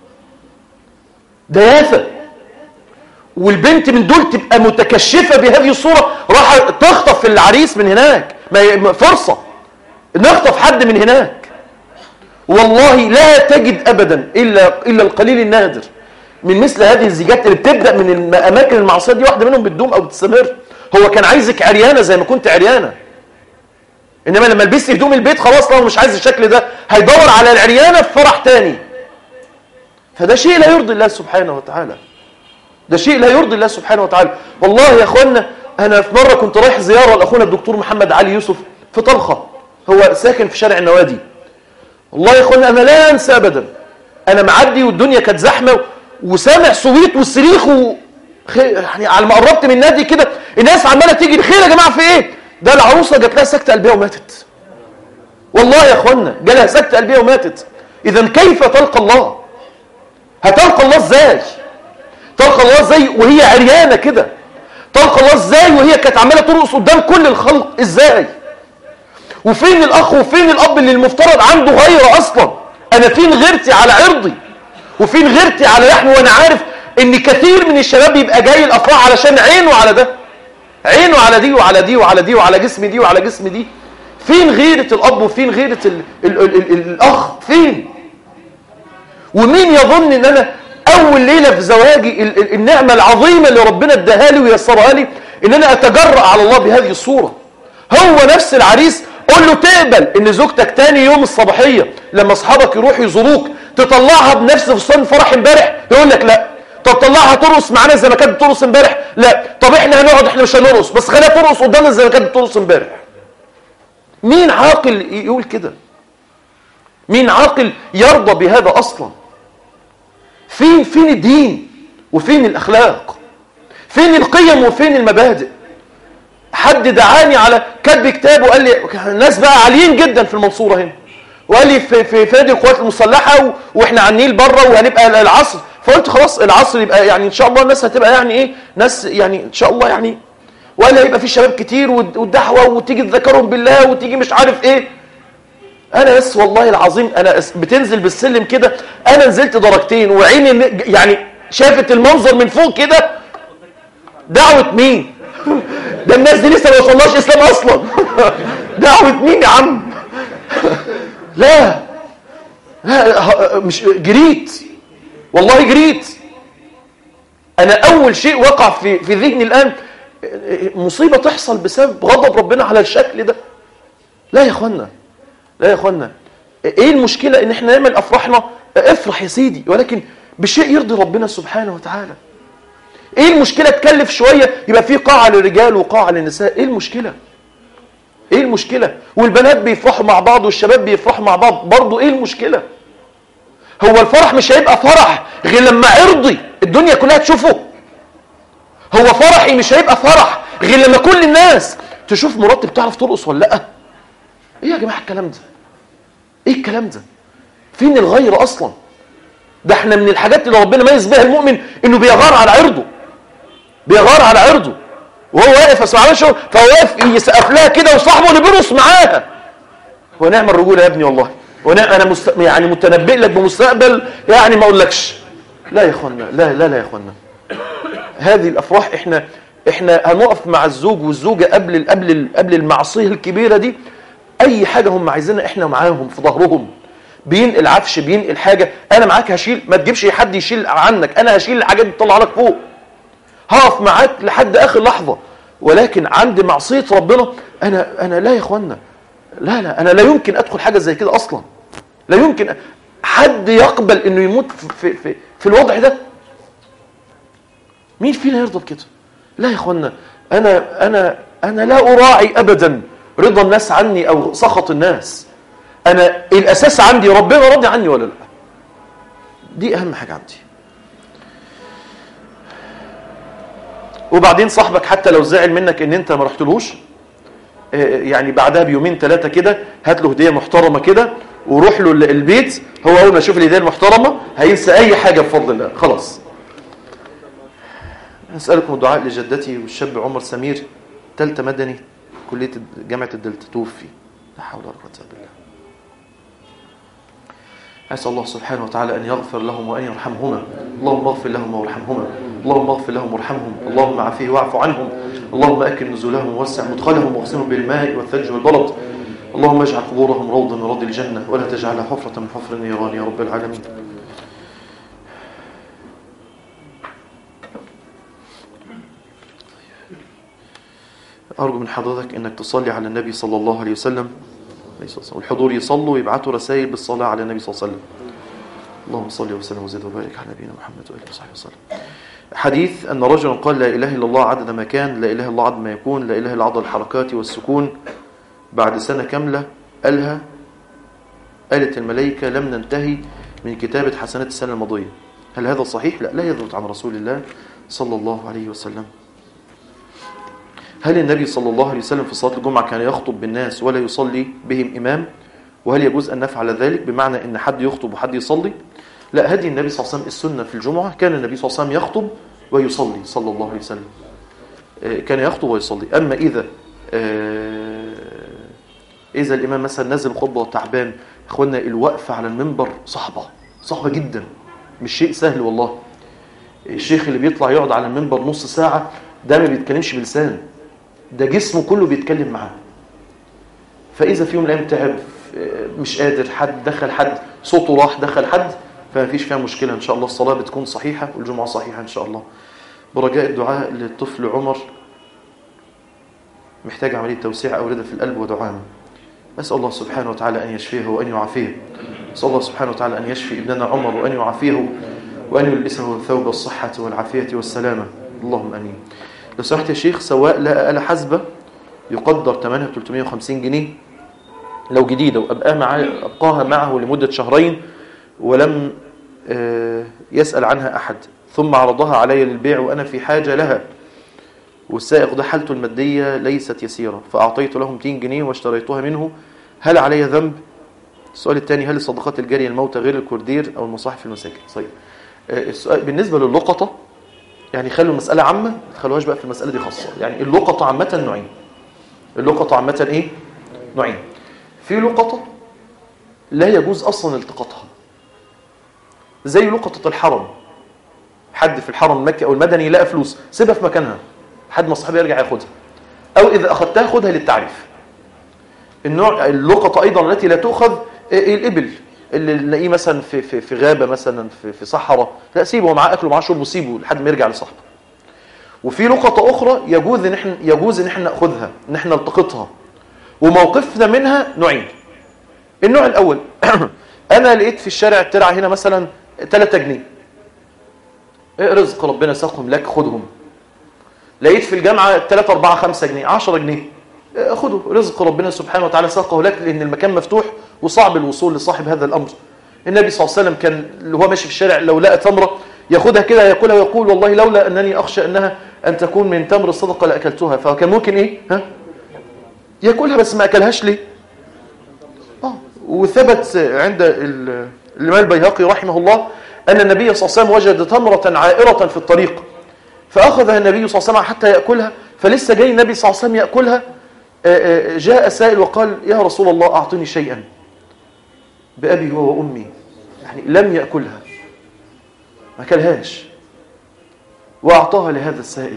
[SPEAKER 1] ده يافه والبنت من دول تبقى متكشفه بهذه الصوره راح تخطف العريس من هناك ما فرصه نخطف حد من هناك والله لا تجد ابدا الا الا القليل النادر من مثل هذه الزيجات اللي بتبدا من اماكن المعصيه دي واحده منهم بتدوم او بتستمر هو كان عايزك عريانه زي ما كنت عريانه انما لما لبست هدوم البيت خلاص لو مش عايز الشكل ده هيدور على العريانه في فرح تاني فده شيء لا يرضي الله سبحانه وتعالى ده شيء لا يرضي الله سبحانه وتعالى والله يا اخوانا انا في مره كنت رايح زياره لاخونا الدكتور محمد علي يوسف في طلخه هو ساكن في شارع النوادي والله يا اخوانا انا لا انسى ابدا انا معدي والدنيا كانت زحمه وسامع صويت والصريخ و... يعني على ما قربت من النادي كده الناس عماله تيجي بخير يا جماعه في ايه ده العروسه جات لها سكته قلبيه وماتت والله يا اخوانا جالها سكته قلبيه وماتت اذا كيف تلقى الله هتلقى الله ازاي تلقى الله ازاي وهي عريانه كده تلقى الله ازاي وهي كانت عماله ترقص قدام كل الخلق ازاي وفين الاخ وفين الاب اللي المفترض عنده غيره اصلا انا فين غيرتي على عرضي وفين غيرتي على لحمي وانا عارف ان كثير من الشباب يبقى جاي الافراح علشان عينه على ده عينه على دي وعلى دي وعلى دي وعلى جسم دي وعلى جسم دي فين غيرة الاب وفين غيرة ال ال ال ال الاخ فين ومين يظن ان انا اول ليلة في زواجي ال ال النعمة العظيمة اللي ربنا اداها لي ويسرها لي ان انا اتجرأ على الله بهذه الصورة هو نفس العريس قول له تقبل ان زوجتك تاني يوم الصباحية لما اصحابك يروحوا يزوروك تطلعها بنفس فستان فرح امبارح يقول لك لا طب طلعها ترقص معانا زي ما كانت بترقص امبارح لا طب احنا هنقعد احنا مش هنرقص بس خليها ترقص قدامنا زي ما كانت بترقص امبارح مين عاقل يقول كده مين عاقل يرضى بهذا اصلا فين فين الدين وفين الاخلاق فين القيم وفين المبادئ حد دعاني على كتب كتاب وقال لي الناس بقى عاليين جدا في المنصوره هنا وقال لي في في فادي القوات المسلحه و... واحنا على النيل بره وهنبقى العصر فقلت خلاص العصر يبقى يعني ان شاء الله الناس هتبقى يعني ايه ناس يعني ان شاء الله يعني ولا هيبقى في شباب كتير والدعوه وتيجي تذكرهم بالله وتيجي مش عارف ايه انا بس والله العظيم انا بتنزل بالسلم كده انا نزلت درجتين وعيني يعني شافت المنظر من فوق كده دعوه مين ده الناس دي لسه ما وصلناش اسلام اصلا دعوه مين يا عم لا لا مش جريت والله جريت انا اول شيء وقع في في ذهني الان مصيبه تحصل بسبب غضب ربنا على الشكل ده لا يا اخوانا لا يا اخوانا ايه المشكله ان احنا نعمل افراحنا افرح يا سيدي ولكن بشيء يرضي ربنا سبحانه وتعالى ايه المشكله تكلف شويه يبقى في قاعه للرجال وقاعه للنساء ايه المشكله ايه المشكله والبنات بيفرحوا مع بعض والشباب بيفرحوا مع بعض برضه ايه المشكله هو الفرح مش هيبقى فرح غير لما ارضي الدنيا كلها تشوفه هو فرحي مش هيبقى فرح غير لما كل الناس تشوف مراتي بتعرف ترقص ولا لا ايه يا جماعه الكلام ده ايه الكلام ده فين الغير اصلا ده احنا من الحاجات اللي ربنا ميز بها المؤمن انه بيغار على عرضه بيغار على عرضه وهو واقف اسمع شغل فهو واقف يسقف لها كده وصاحبه اللي بيرقص معاها ونعم الرجوله يا ابني والله ونعم انا مست... يعني متنبئ لك بمستقبل يعني ما اقولكش لا يا اخوانا لا لا لا يا اخوانا هذه الافراح احنا احنا هنقف مع الزوج والزوجه قبل قبل قبل المعصيه الكبيره دي اي حاجه هم عايزينها احنا معاهم في ظهرهم بينقل عفش بينقل حاجه انا معاك هشيل ما تجيبش حد يشيل عنك انا هشيل الحاجات دي تطلع لك فوق هقف معاك لحد اخر لحظه ولكن عند معصيه ربنا انا انا لا يا اخوانا لا لا انا لا يمكن ادخل حاجه زي كده اصلا لا يمكن حد يقبل انه يموت في في في الوضع ده مين فينا يرضى بكده لا يا اخوانا انا انا انا لا اراعي ابدا رضا الناس عني او سخط الناس انا الاساس عندي ربنا راضي عني ولا لا دي اهم حاجه عندي وبعدين صاحبك حتى لو زعل منك ان انت ما رحتلوش يعني بعدها بيومين ثلاثه كده هات له هديه محترمه كده وروح له البيت هو اول ما يشوف الهديه المحترمه هينسى اي حاجه بفضل الله خلاص نسألكم الدعاء لجدتي والشاب عمر سمير تالتة مدني كلية جامعة الدلتا توفي لا حول ولا قوة إلا بالله أسأل الله سبحانه وتعالى أن يغفر لهم وأن يرحمهما اللهم اغفر لهم وارحمهما اللهم اغفر لهم وارحمهم اللهم عافيه واعف عنهم اللهم أكل نزولهم ووسع مدخلهم واغسلهم بالماء والثلج والبرد اللهم اجعل قبورهم روضا من روض الجنة ولا تجعلها حفرة من حفر النيران يا رب العالمين أرجو من حضرتك أنك تصلي على النبي صلى الله عليه وسلم والحضور يصلوا ويبعثوا رسائل بالصلاة على النبي صلى الله عليه وسلم اللهم صل وسلم وزد وبارك على نبينا محمد وآله وصحبه وسلم حديث أن رجلا قال لا إله إلا الله عدد ما كان لا إله إلا الله عدد ما يكون لا إله إلا عدد الحركات والسكون بعد سنة كاملة قالها قالت الملائكة لم ننتهي من كتابة حسنات السنة الماضية هل هذا صحيح؟ لا لا يثبت عن رسول الله صلى الله عليه وسلم هل النبي صلى الله عليه وسلم في صلاة الجمعة كان يخطب بالناس ولا يصلي بهم إمام وهل يجوز أن نفعل ذلك بمعنى أن حد يخطب وحد يصلي لا هدي النبي صلى الله عليه وسلم السنة في الجمعة كان النبي صلى الله عليه وسلم يخطب ويصلي صلى الله عليه وسلم كان يخطب ويصلي أما إذا إذا الإمام مثلا نزل خطبة تعبان إخوانا الوقفة على المنبر صعبة صعبة جدا مش شيء سهل والله الشيخ اللي بيطلع يقعد على المنبر نص ساعة ده ما بيتكلمش بلسان ده جسمه كله بيتكلم معاه فإذا في يوم من الأيام تعب مش قادر حد دخل حد صوته راح دخل حد فما فيش فيها مشكلة إن شاء الله الصلاة بتكون صحيحة والجمعة صحيحة إن شاء الله برجاء الدعاء للطفل عمر محتاج عملية توسيع أوردة في القلب ودعامة أسأل الله سبحانه وتعالى أن يشفيه وأن يعافيه أسأل الله سبحانه وتعالى أن يشفي ابننا عمر وأن يعافيه وأن يلبسه ثوب الصحة والعافية والسلامة اللهم أمين لو سمحت يا شيخ سواء لقى آلة حاسبة يقدر ثمنها 350 جنيه لو جديدة وأبقاها معاه أبقاها معه لمدة شهرين ولم يسأل عنها أحد ثم عرضها علي للبيع وأنا في حاجة لها والسائق ده حالته المادية ليست يسيرة فأعطيت له 200 جنيه واشتريتها منه هل علي ذنب؟ السؤال الثاني هل الصدقات الجارية الموتى غير الكوردير أو المصاحف في المساجد؟ طيب السؤال بالنسبة للقطة يعني خلوا المسألة عامة ما تخلوهاش بقى في المسألة دي خاصة يعني اللقطة عامة نوعين اللقطة عامة ايه؟ نوعين في لقطة لا يجوز أصلا التقاطها زي لقطة الحرم حد في الحرم المكي أو المدني لقى فلوس سيبها في مكانها حد ما صاحبها يرجع ياخدها أو إذا أخذتها خدها للتعريف النوع اللقطة أيضا التي لا تؤخذ الإبل اللي نلاقيه مثلا في في في غابه مثلا في في صحراء لا سيبه معاه اكله معاه شربه سيبه لحد ما يرجع لصاحبه وفي لقطه اخرى يجوز ان احنا يجوز ان احنا ناخذها ان احنا نلتقطها وموقفنا منها نوعين النوع الاول انا لقيت في الشارع الترعه هنا مثلا 3 جنيه رزق ربنا ساقهم لك خدهم لقيت في الجامعه 3 4 5 جنيه 10 جنيه خده رزق ربنا سبحانه وتعالى ساقه لك لان المكان مفتوح وصعب الوصول لصاحب هذا الامر النبي صلى الله عليه وسلم كان اللي هو ماشي في الشارع لو لقى تمره ياخدها كده ياكلها ويقول والله لولا انني اخشى انها ان تكون من تمر الصدقه لاكلتها فكان ممكن ايه ها ياكلها بس ما اكلهاش ليه اه وثبت عند الامام البيهقي رحمه الله ان النبي صلى الله عليه وسلم وجد تمره عائره في الطريق فاخذها النبي صلى الله عليه وسلم حتى ياكلها فلسه جاي النبي صلى الله عليه وسلم ياكلها جاء سائل وقال يا رسول الله اعطني شيئا بأبي هو وأمي يعني لم يأكلها ما كلهاش وأعطاها لهذا السائل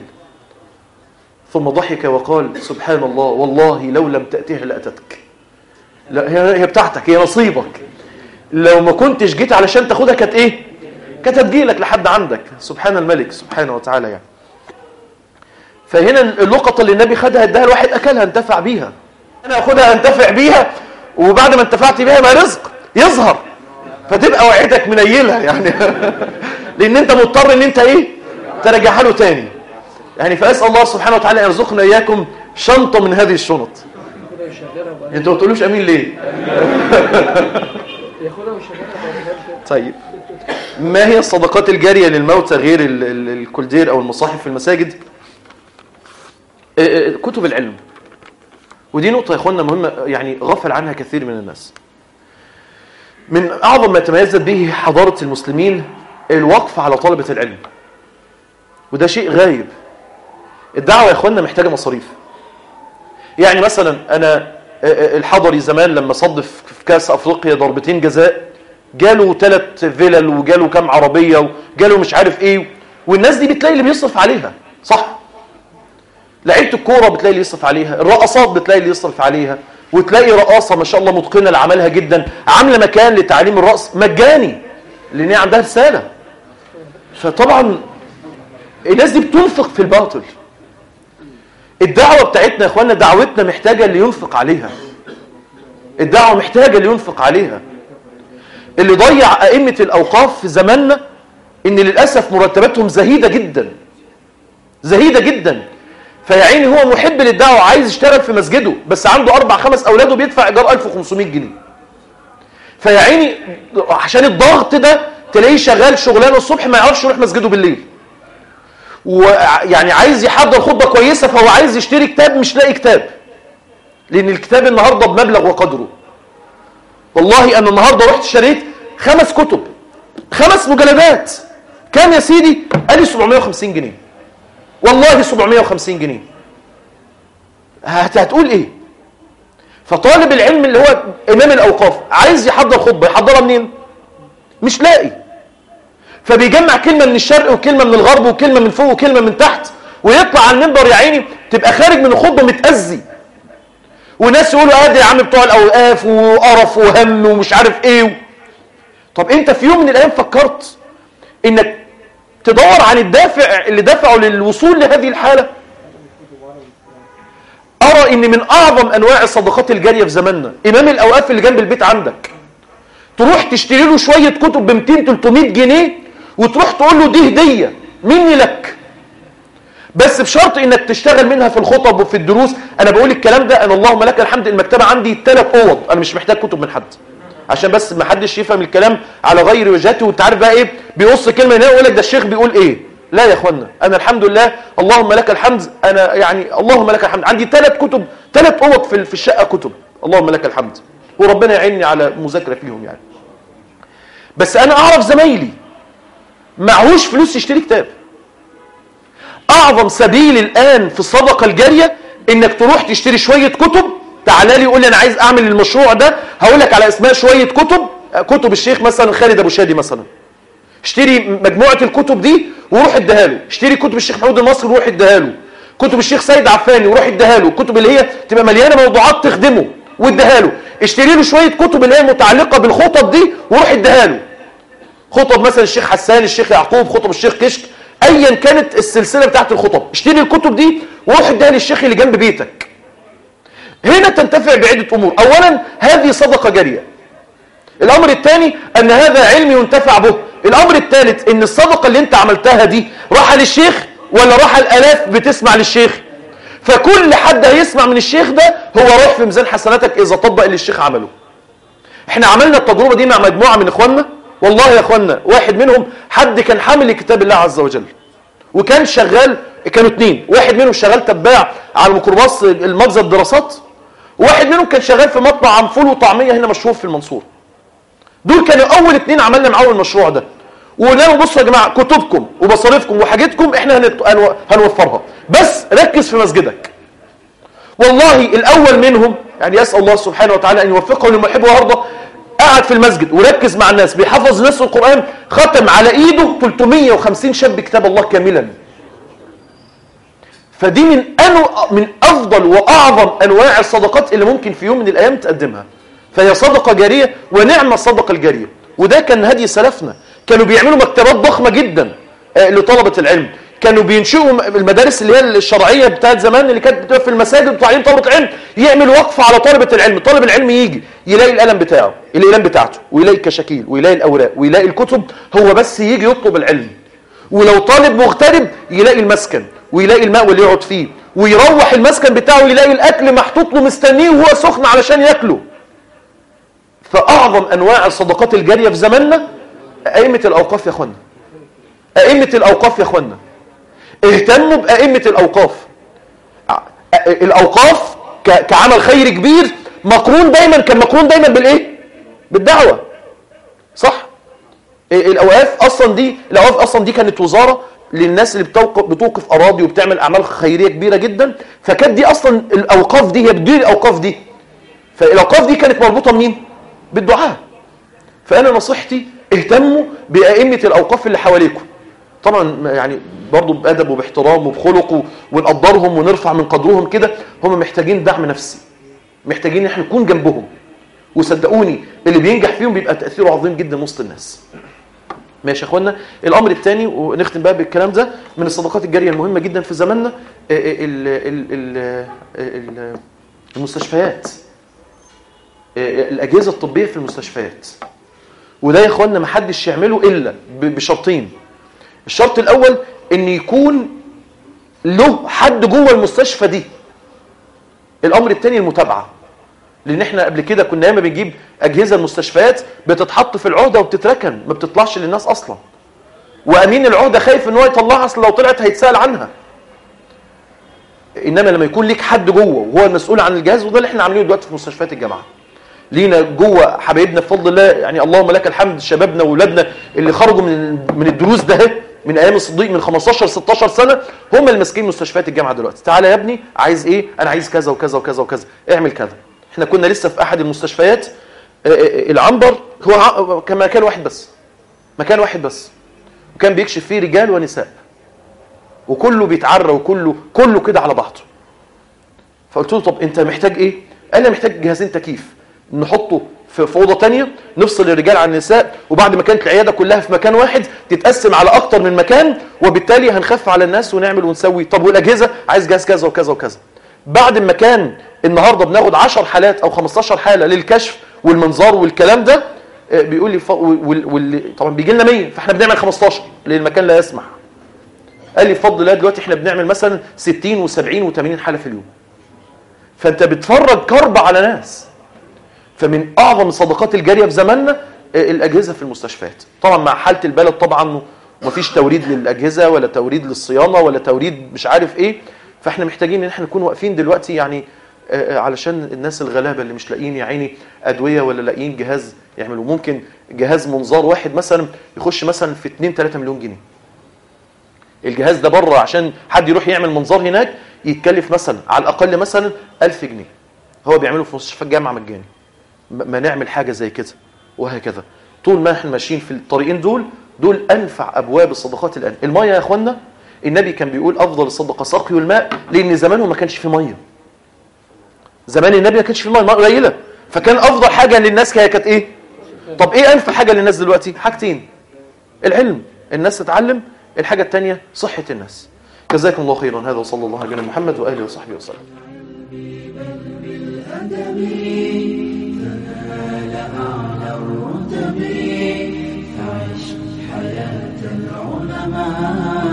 [SPEAKER 1] ثم ضحك وقال سبحان الله والله لو لم تأتيها لأتتك لا هي هي بتاعتك هي نصيبك لو ما كنتش جيت علشان تاخدها كانت ايه كانت هتجيلك لحد عندك سبحان الملك سبحانه وتعالى يعني فهنا اللقطة اللي النبي خدها اداها الواحد اكلها انتفع بيها انا اخدها انتفع بيها وبعد ما انتفعت بيها ما رزق يظهر فتبقى وعيتك منيلها يعني لان انت مضطر ان انت ايه ترجعها له تاني يعني فاسال الله سبحانه وتعالى ان يرزقنا اياكم شنطه من هذه الشنط انتوا ما تقولوش امين ليه طيب ما هي الصدقات الجاريه للموتى غير الكولدير او المصاحف في المساجد كتب العلم ودي نقطه يا اخوانا مهمه يعني غفل عنها كثير من الناس من أعظم ما تميزت به حضارة المسلمين الوقف على طلبة العلم وده شيء غايب الدعوة يا اخوانا محتاجة مصاريف يعني مثلا انا الحضري زمان لما صدف في كاس افريقيا ضربتين جزاء جاله ثلاث فيلل وجاله كام عربية وجاله مش عارف ايه والناس دي بتلاقي اللي بيصرف عليها صح لعيبه الكوره بتلاقي اللي يصرف عليها الرقصات بتلاقي اللي يصرف عليها وتلاقي رقاصه ما شاء الله متقنه لعملها جدا عامله مكان لتعليم الرقص مجاني لان هي عندها رساله فطبعا الناس دي بتنفق في الباطل الدعوه بتاعتنا يا اخوانا دعوتنا محتاجه اللي ينفق عليها الدعوه محتاجه اللي ينفق عليها اللي ضيع ائمه الاوقاف في زماننا ان للاسف مرتباتهم زهيده جدا زهيده جدا فيا عيني هو محب للدعوه عايز يشتغل في مسجده بس عنده اربع خمس اولاده بيدفع ايجار 1500 جنيه فيا عيني عشان الضغط ده تلاقيه شغال شغلانه الصبح ما يعرفش يروح مسجده بالليل ويعني عايز يحضر خطبه كويسه فهو عايز يشتري كتاب مش لاقي كتاب لان الكتاب النهارده بمبلغ وقدره والله انا النهارده رحت اشتريت خمس كتب خمس مجلدات كام يا سيدي قال لي 750 جنيه والله 750 جنيه هتقول ايه فطالب العلم اللي هو امام الاوقاف عايز يحضر خطبه يحضرها منين مش لاقي فبيجمع كلمه من الشرق وكلمه من الغرب وكلمه من فوق وكلمه من تحت ويطلع على المنبر يا عيني تبقى خارج من الخطبه متاذي وناس يقولوا ادي يا عم بتوع الاوقاف وقرف وهم ومش عارف ايه طب انت في يوم من الايام فكرت انك تدور عن الدافع اللي دفعه للوصول لهذه الحالة أرى إن من أعظم أنواع الصدقات الجارية في زماننا إمام الأوقاف اللي جنب البيت عندك تروح تشتري له شوية كتب ب 200 300 جنيه وتروح تقول له دي هدية مني لك بس بشرط انك تشتغل منها في الخطب وفي الدروس انا بقول الكلام ده انا اللهم لك الحمد المكتبه عندي ثلاث اوض انا مش محتاج كتب من حد عشان بس ما حدش يفهم الكلام على غير وجهته وانت عارف بقى ايه بيقص كلمه هنا ويقول لك ده الشيخ بيقول ايه لا يا اخوانا انا الحمد لله اللهم لك الحمد انا يعني اللهم لك الحمد عندي ثلاث كتب ثلاث اوض في في الشقه كتب اللهم لك الحمد وربنا يعيني على مذاكره فيهم يعني بس انا اعرف زمايلي معهوش فلوس يشتري كتاب اعظم سبيل الان في الصدقه الجاريه انك تروح تشتري شويه كتب تعالى لي يقول لي انا عايز اعمل المشروع ده هقول لك على اسماء شويه كتب كتب الشيخ مثلا خالد ابو شادي مثلا اشتري مجموعه الكتب دي وروح اديها له اشتري كتب الشيخ محمود المصري وروح اديها له كتب الشيخ سيد عفاني وروح اديها له الكتب اللي هي تبقى مليانه موضوعات تخدمه واديها له اشتري له شويه كتب اللي هي متعلقه بالخطب دي وروح اديها له خطب مثلا الشيخ حسان الشيخ يعقوب خطب الشيخ كشك ايا كانت السلسله بتاعت الخطب اشتري الكتب دي وروح اديها للشيخ اللي جنب بيتك هنا تنتفع بعدة أمور أولا هذه صدقة جارية الأمر الثاني أن هذا علم ينتفع به الأمر الثالث أن الصدقة اللي أنت عملتها دي راح للشيخ ولا راح الألاف بتسمع للشيخ فكل حد هيسمع من الشيخ ده هو راح في ميزان حسناتك إذا طبق اللي الشيخ عمله احنا عملنا التجربة دي مع مجموعة من إخواننا والله يا إخواننا واحد منهم حد كان حامل لكتاب الله عز وجل وكان شغال كانوا اتنين واحد منهم شغال تباع على ميكروباص المجزى الدراسات وواحد منهم كان شغال في مطعم فول وطعميه هنا مشهور في المنصوره دول كانوا اول اتنين عملنا معاهم المشروع ده وقلنا لهم بصوا يا جماعه كتبكم ومصاريفكم وحاجتكم احنا هنت... هنوفرها بس ركز في مسجدك والله الاول منهم يعني اسال الله سبحانه وتعالى ان يوفقه لما يحب ويرضى قعد في المسجد وركز مع الناس بيحفظ الناس القران ختم على ايده 350 شاب كتاب الله كاملا فدي من أنو من أفضل وأعظم أنواع الصدقات اللي ممكن في يوم من الأيام تقدمها فهي صدقة جارية ونعمة الصدقة الجارية وده كان هدي سلفنا كانوا بيعملوا مكتبات ضخمة جدا لطلبة العلم كانوا بينشئوا المدارس اللي هي الشرعية بتاعت زمان اللي كانت بتبقى في المساجد وتعليم طلبة العلم يعمل وقفة على طالبة العلم طالب العلم يجي يلاقي القلم بتاعه الأقلام بتاعته ويلاقي الكشاكيل ويلاقي الأوراق ويلاقي الكتب هو بس يجي يطلب العلم ولو طالب مغترب يلاقي المسكن ويلاقي الماء واللي يقعد فيه ويروح المسكن بتاعه يلاقي الاكل محطوط له مستنيه وهو سخن علشان ياكله فاعظم انواع الصدقات الجاريه في زماننا ائمه الاوقاف يا اخوانا ائمه الاوقاف يا اخوانا اهتموا بائمه الاوقاف الاوقاف كعمل خير كبير مقرون دايما كان مقرون دايما بالايه بالدعوه صح الاوقاف اصلا دي الاوقاف اصلا دي كانت وزاره للناس اللي بتوقف, بتوقف اراضي وبتعمل اعمال خيريه كبيره جدا فكانت دي اصلا الاوقاف دي هي بتدير الاوقاف دي فالاوقاف دي كانت مربوطه بمين بالدعاء فانا نصيحتي اهتموا بائمه الاوقاف اللي حواليكم طبعا يعني برضه بادب وباحترام وبخلق ونقدرهم ونرفع من قدرهم كده هم محتاجين دعم نفسي محتاجين ان احنا نكون جنبهم وصدقوني اللي بينجح فيهم بيبقى تاثيره عظيم جدا وسط الناس ماشي يا اخوانا الامر الثاني ونختم بقى بالكلام ده من الصدقات الجاريه المهمه جدا في زماننا ال ال ال ال المستشفيات الاجهزه الطبيه في المستشفيات وده يا اخوانا ما حدش يعمله الا بشرطين الشرط الاول ان يكون له حد جوه المستشفى دي الامر الثاني المتابعه لان احنا قبل كده كنا ياما بنجيب اجهزه المستشفيات بتتحط في العهده وبتتركن ما بتطلعش للناس اصلا وامين العهده خايف ان هو يطلعها اصل لو طلعت هيتسال عنها انما لما يكون ليك حد جوه وهو المسؤول عن الجهاز وده اللي احنا عاملينه دلوقتي في مستشفيات الجامعه لينا جوه حبايبنا بفضل الله يعني اللهم لك الحمد شبابنا واولادنا اللي خرجوا من من الدروس ده من ايام الصديق من 15 16 سنه هم اللي ماسكين مستشفيات الجامعه دلوقتي تعالى يا ابني عايز ايه انا عايز كذا وكذا وكذا وكذا اعمل كذا احنا كنا لسه في احد المستشفيات العنبر هو كان مكان واحد بس مكان واحد بس وكان بيكشف فيه رجال ونساء وكله بيتعرى وكله كله كده على بعضه فقلت له طب انت محتاج ايه قال لي محتاج جهازين تكييف نحطه في في اوضه ثانيه نفصل الرجال عن النساء وبعد ما كانت العياده كلها في مكان واحد تتقسم على اكتر من مكان وبالتالي هنخف على الناس ونعمل ونسوي طب والاجهزه عايز جهاز كذا وكذا وكذا بعد ما كان النهارده بناخد 10 حالات او 15 حاله للكشف والمنظار والكلام ده بيقول لي ف... وال... وال... طبعا بيجي لنا 100 فاحنا بنعمل 15 لان المكان لا يسمح قال لي بفضل الله دلوقتي احنا بنعمل مثلا 60 و70 و80 حاله في اليوم فانت بتفرج كرب على ناس فمن اعظم الصدقات الجاريه في زماننا الاجهزه في المستشفيات طبعا مع حاله البلد طبعا ومفيش توريد للاجهزه ولا توريد للصيانه ولا توريد مش عارف ايه فاحنا محتاجين ان احنا نكون واقفين دلوقتي يعني علشان الناس الغلابه اللي مش لاقيين يا عيني ادويه ولا لاقيين جهاز يعملوا ممكن جهاز منظار واحد مثلا يخش مثلا في 2 3 مليون جنيه الجهاز ده بره عشان حد يروح يعمل منظار هناك يتكلف مثلا على الاقل مثلا 1000 جنيه هو بيعمله في مستشفى الجامعه مجاني ما نعمل حاجه زي كده وهكذا طول ما احنا ماشيين في الطريقين دول دول انفع ابواب الصدقات الان الميه يا اخوانا النبي كان بيقول افضل الصدقه سقي الماء لان زمانه ما كانش فيه ميه زمان النبي ما كانش فيه ميه قليله فكان افضل حاجه للناس هي كانت ايه طب ايه انفع حاجه للناس دلوقتي حاجتين العلم الناس تتعلم الحاجه الثانيه صحه الناس جزاكم الله خيرا هذا وصلى الله على محمد واله وصحبه وسلم
[SPEAKER 2] فنال أعلى الرتب فعش حياة العلماء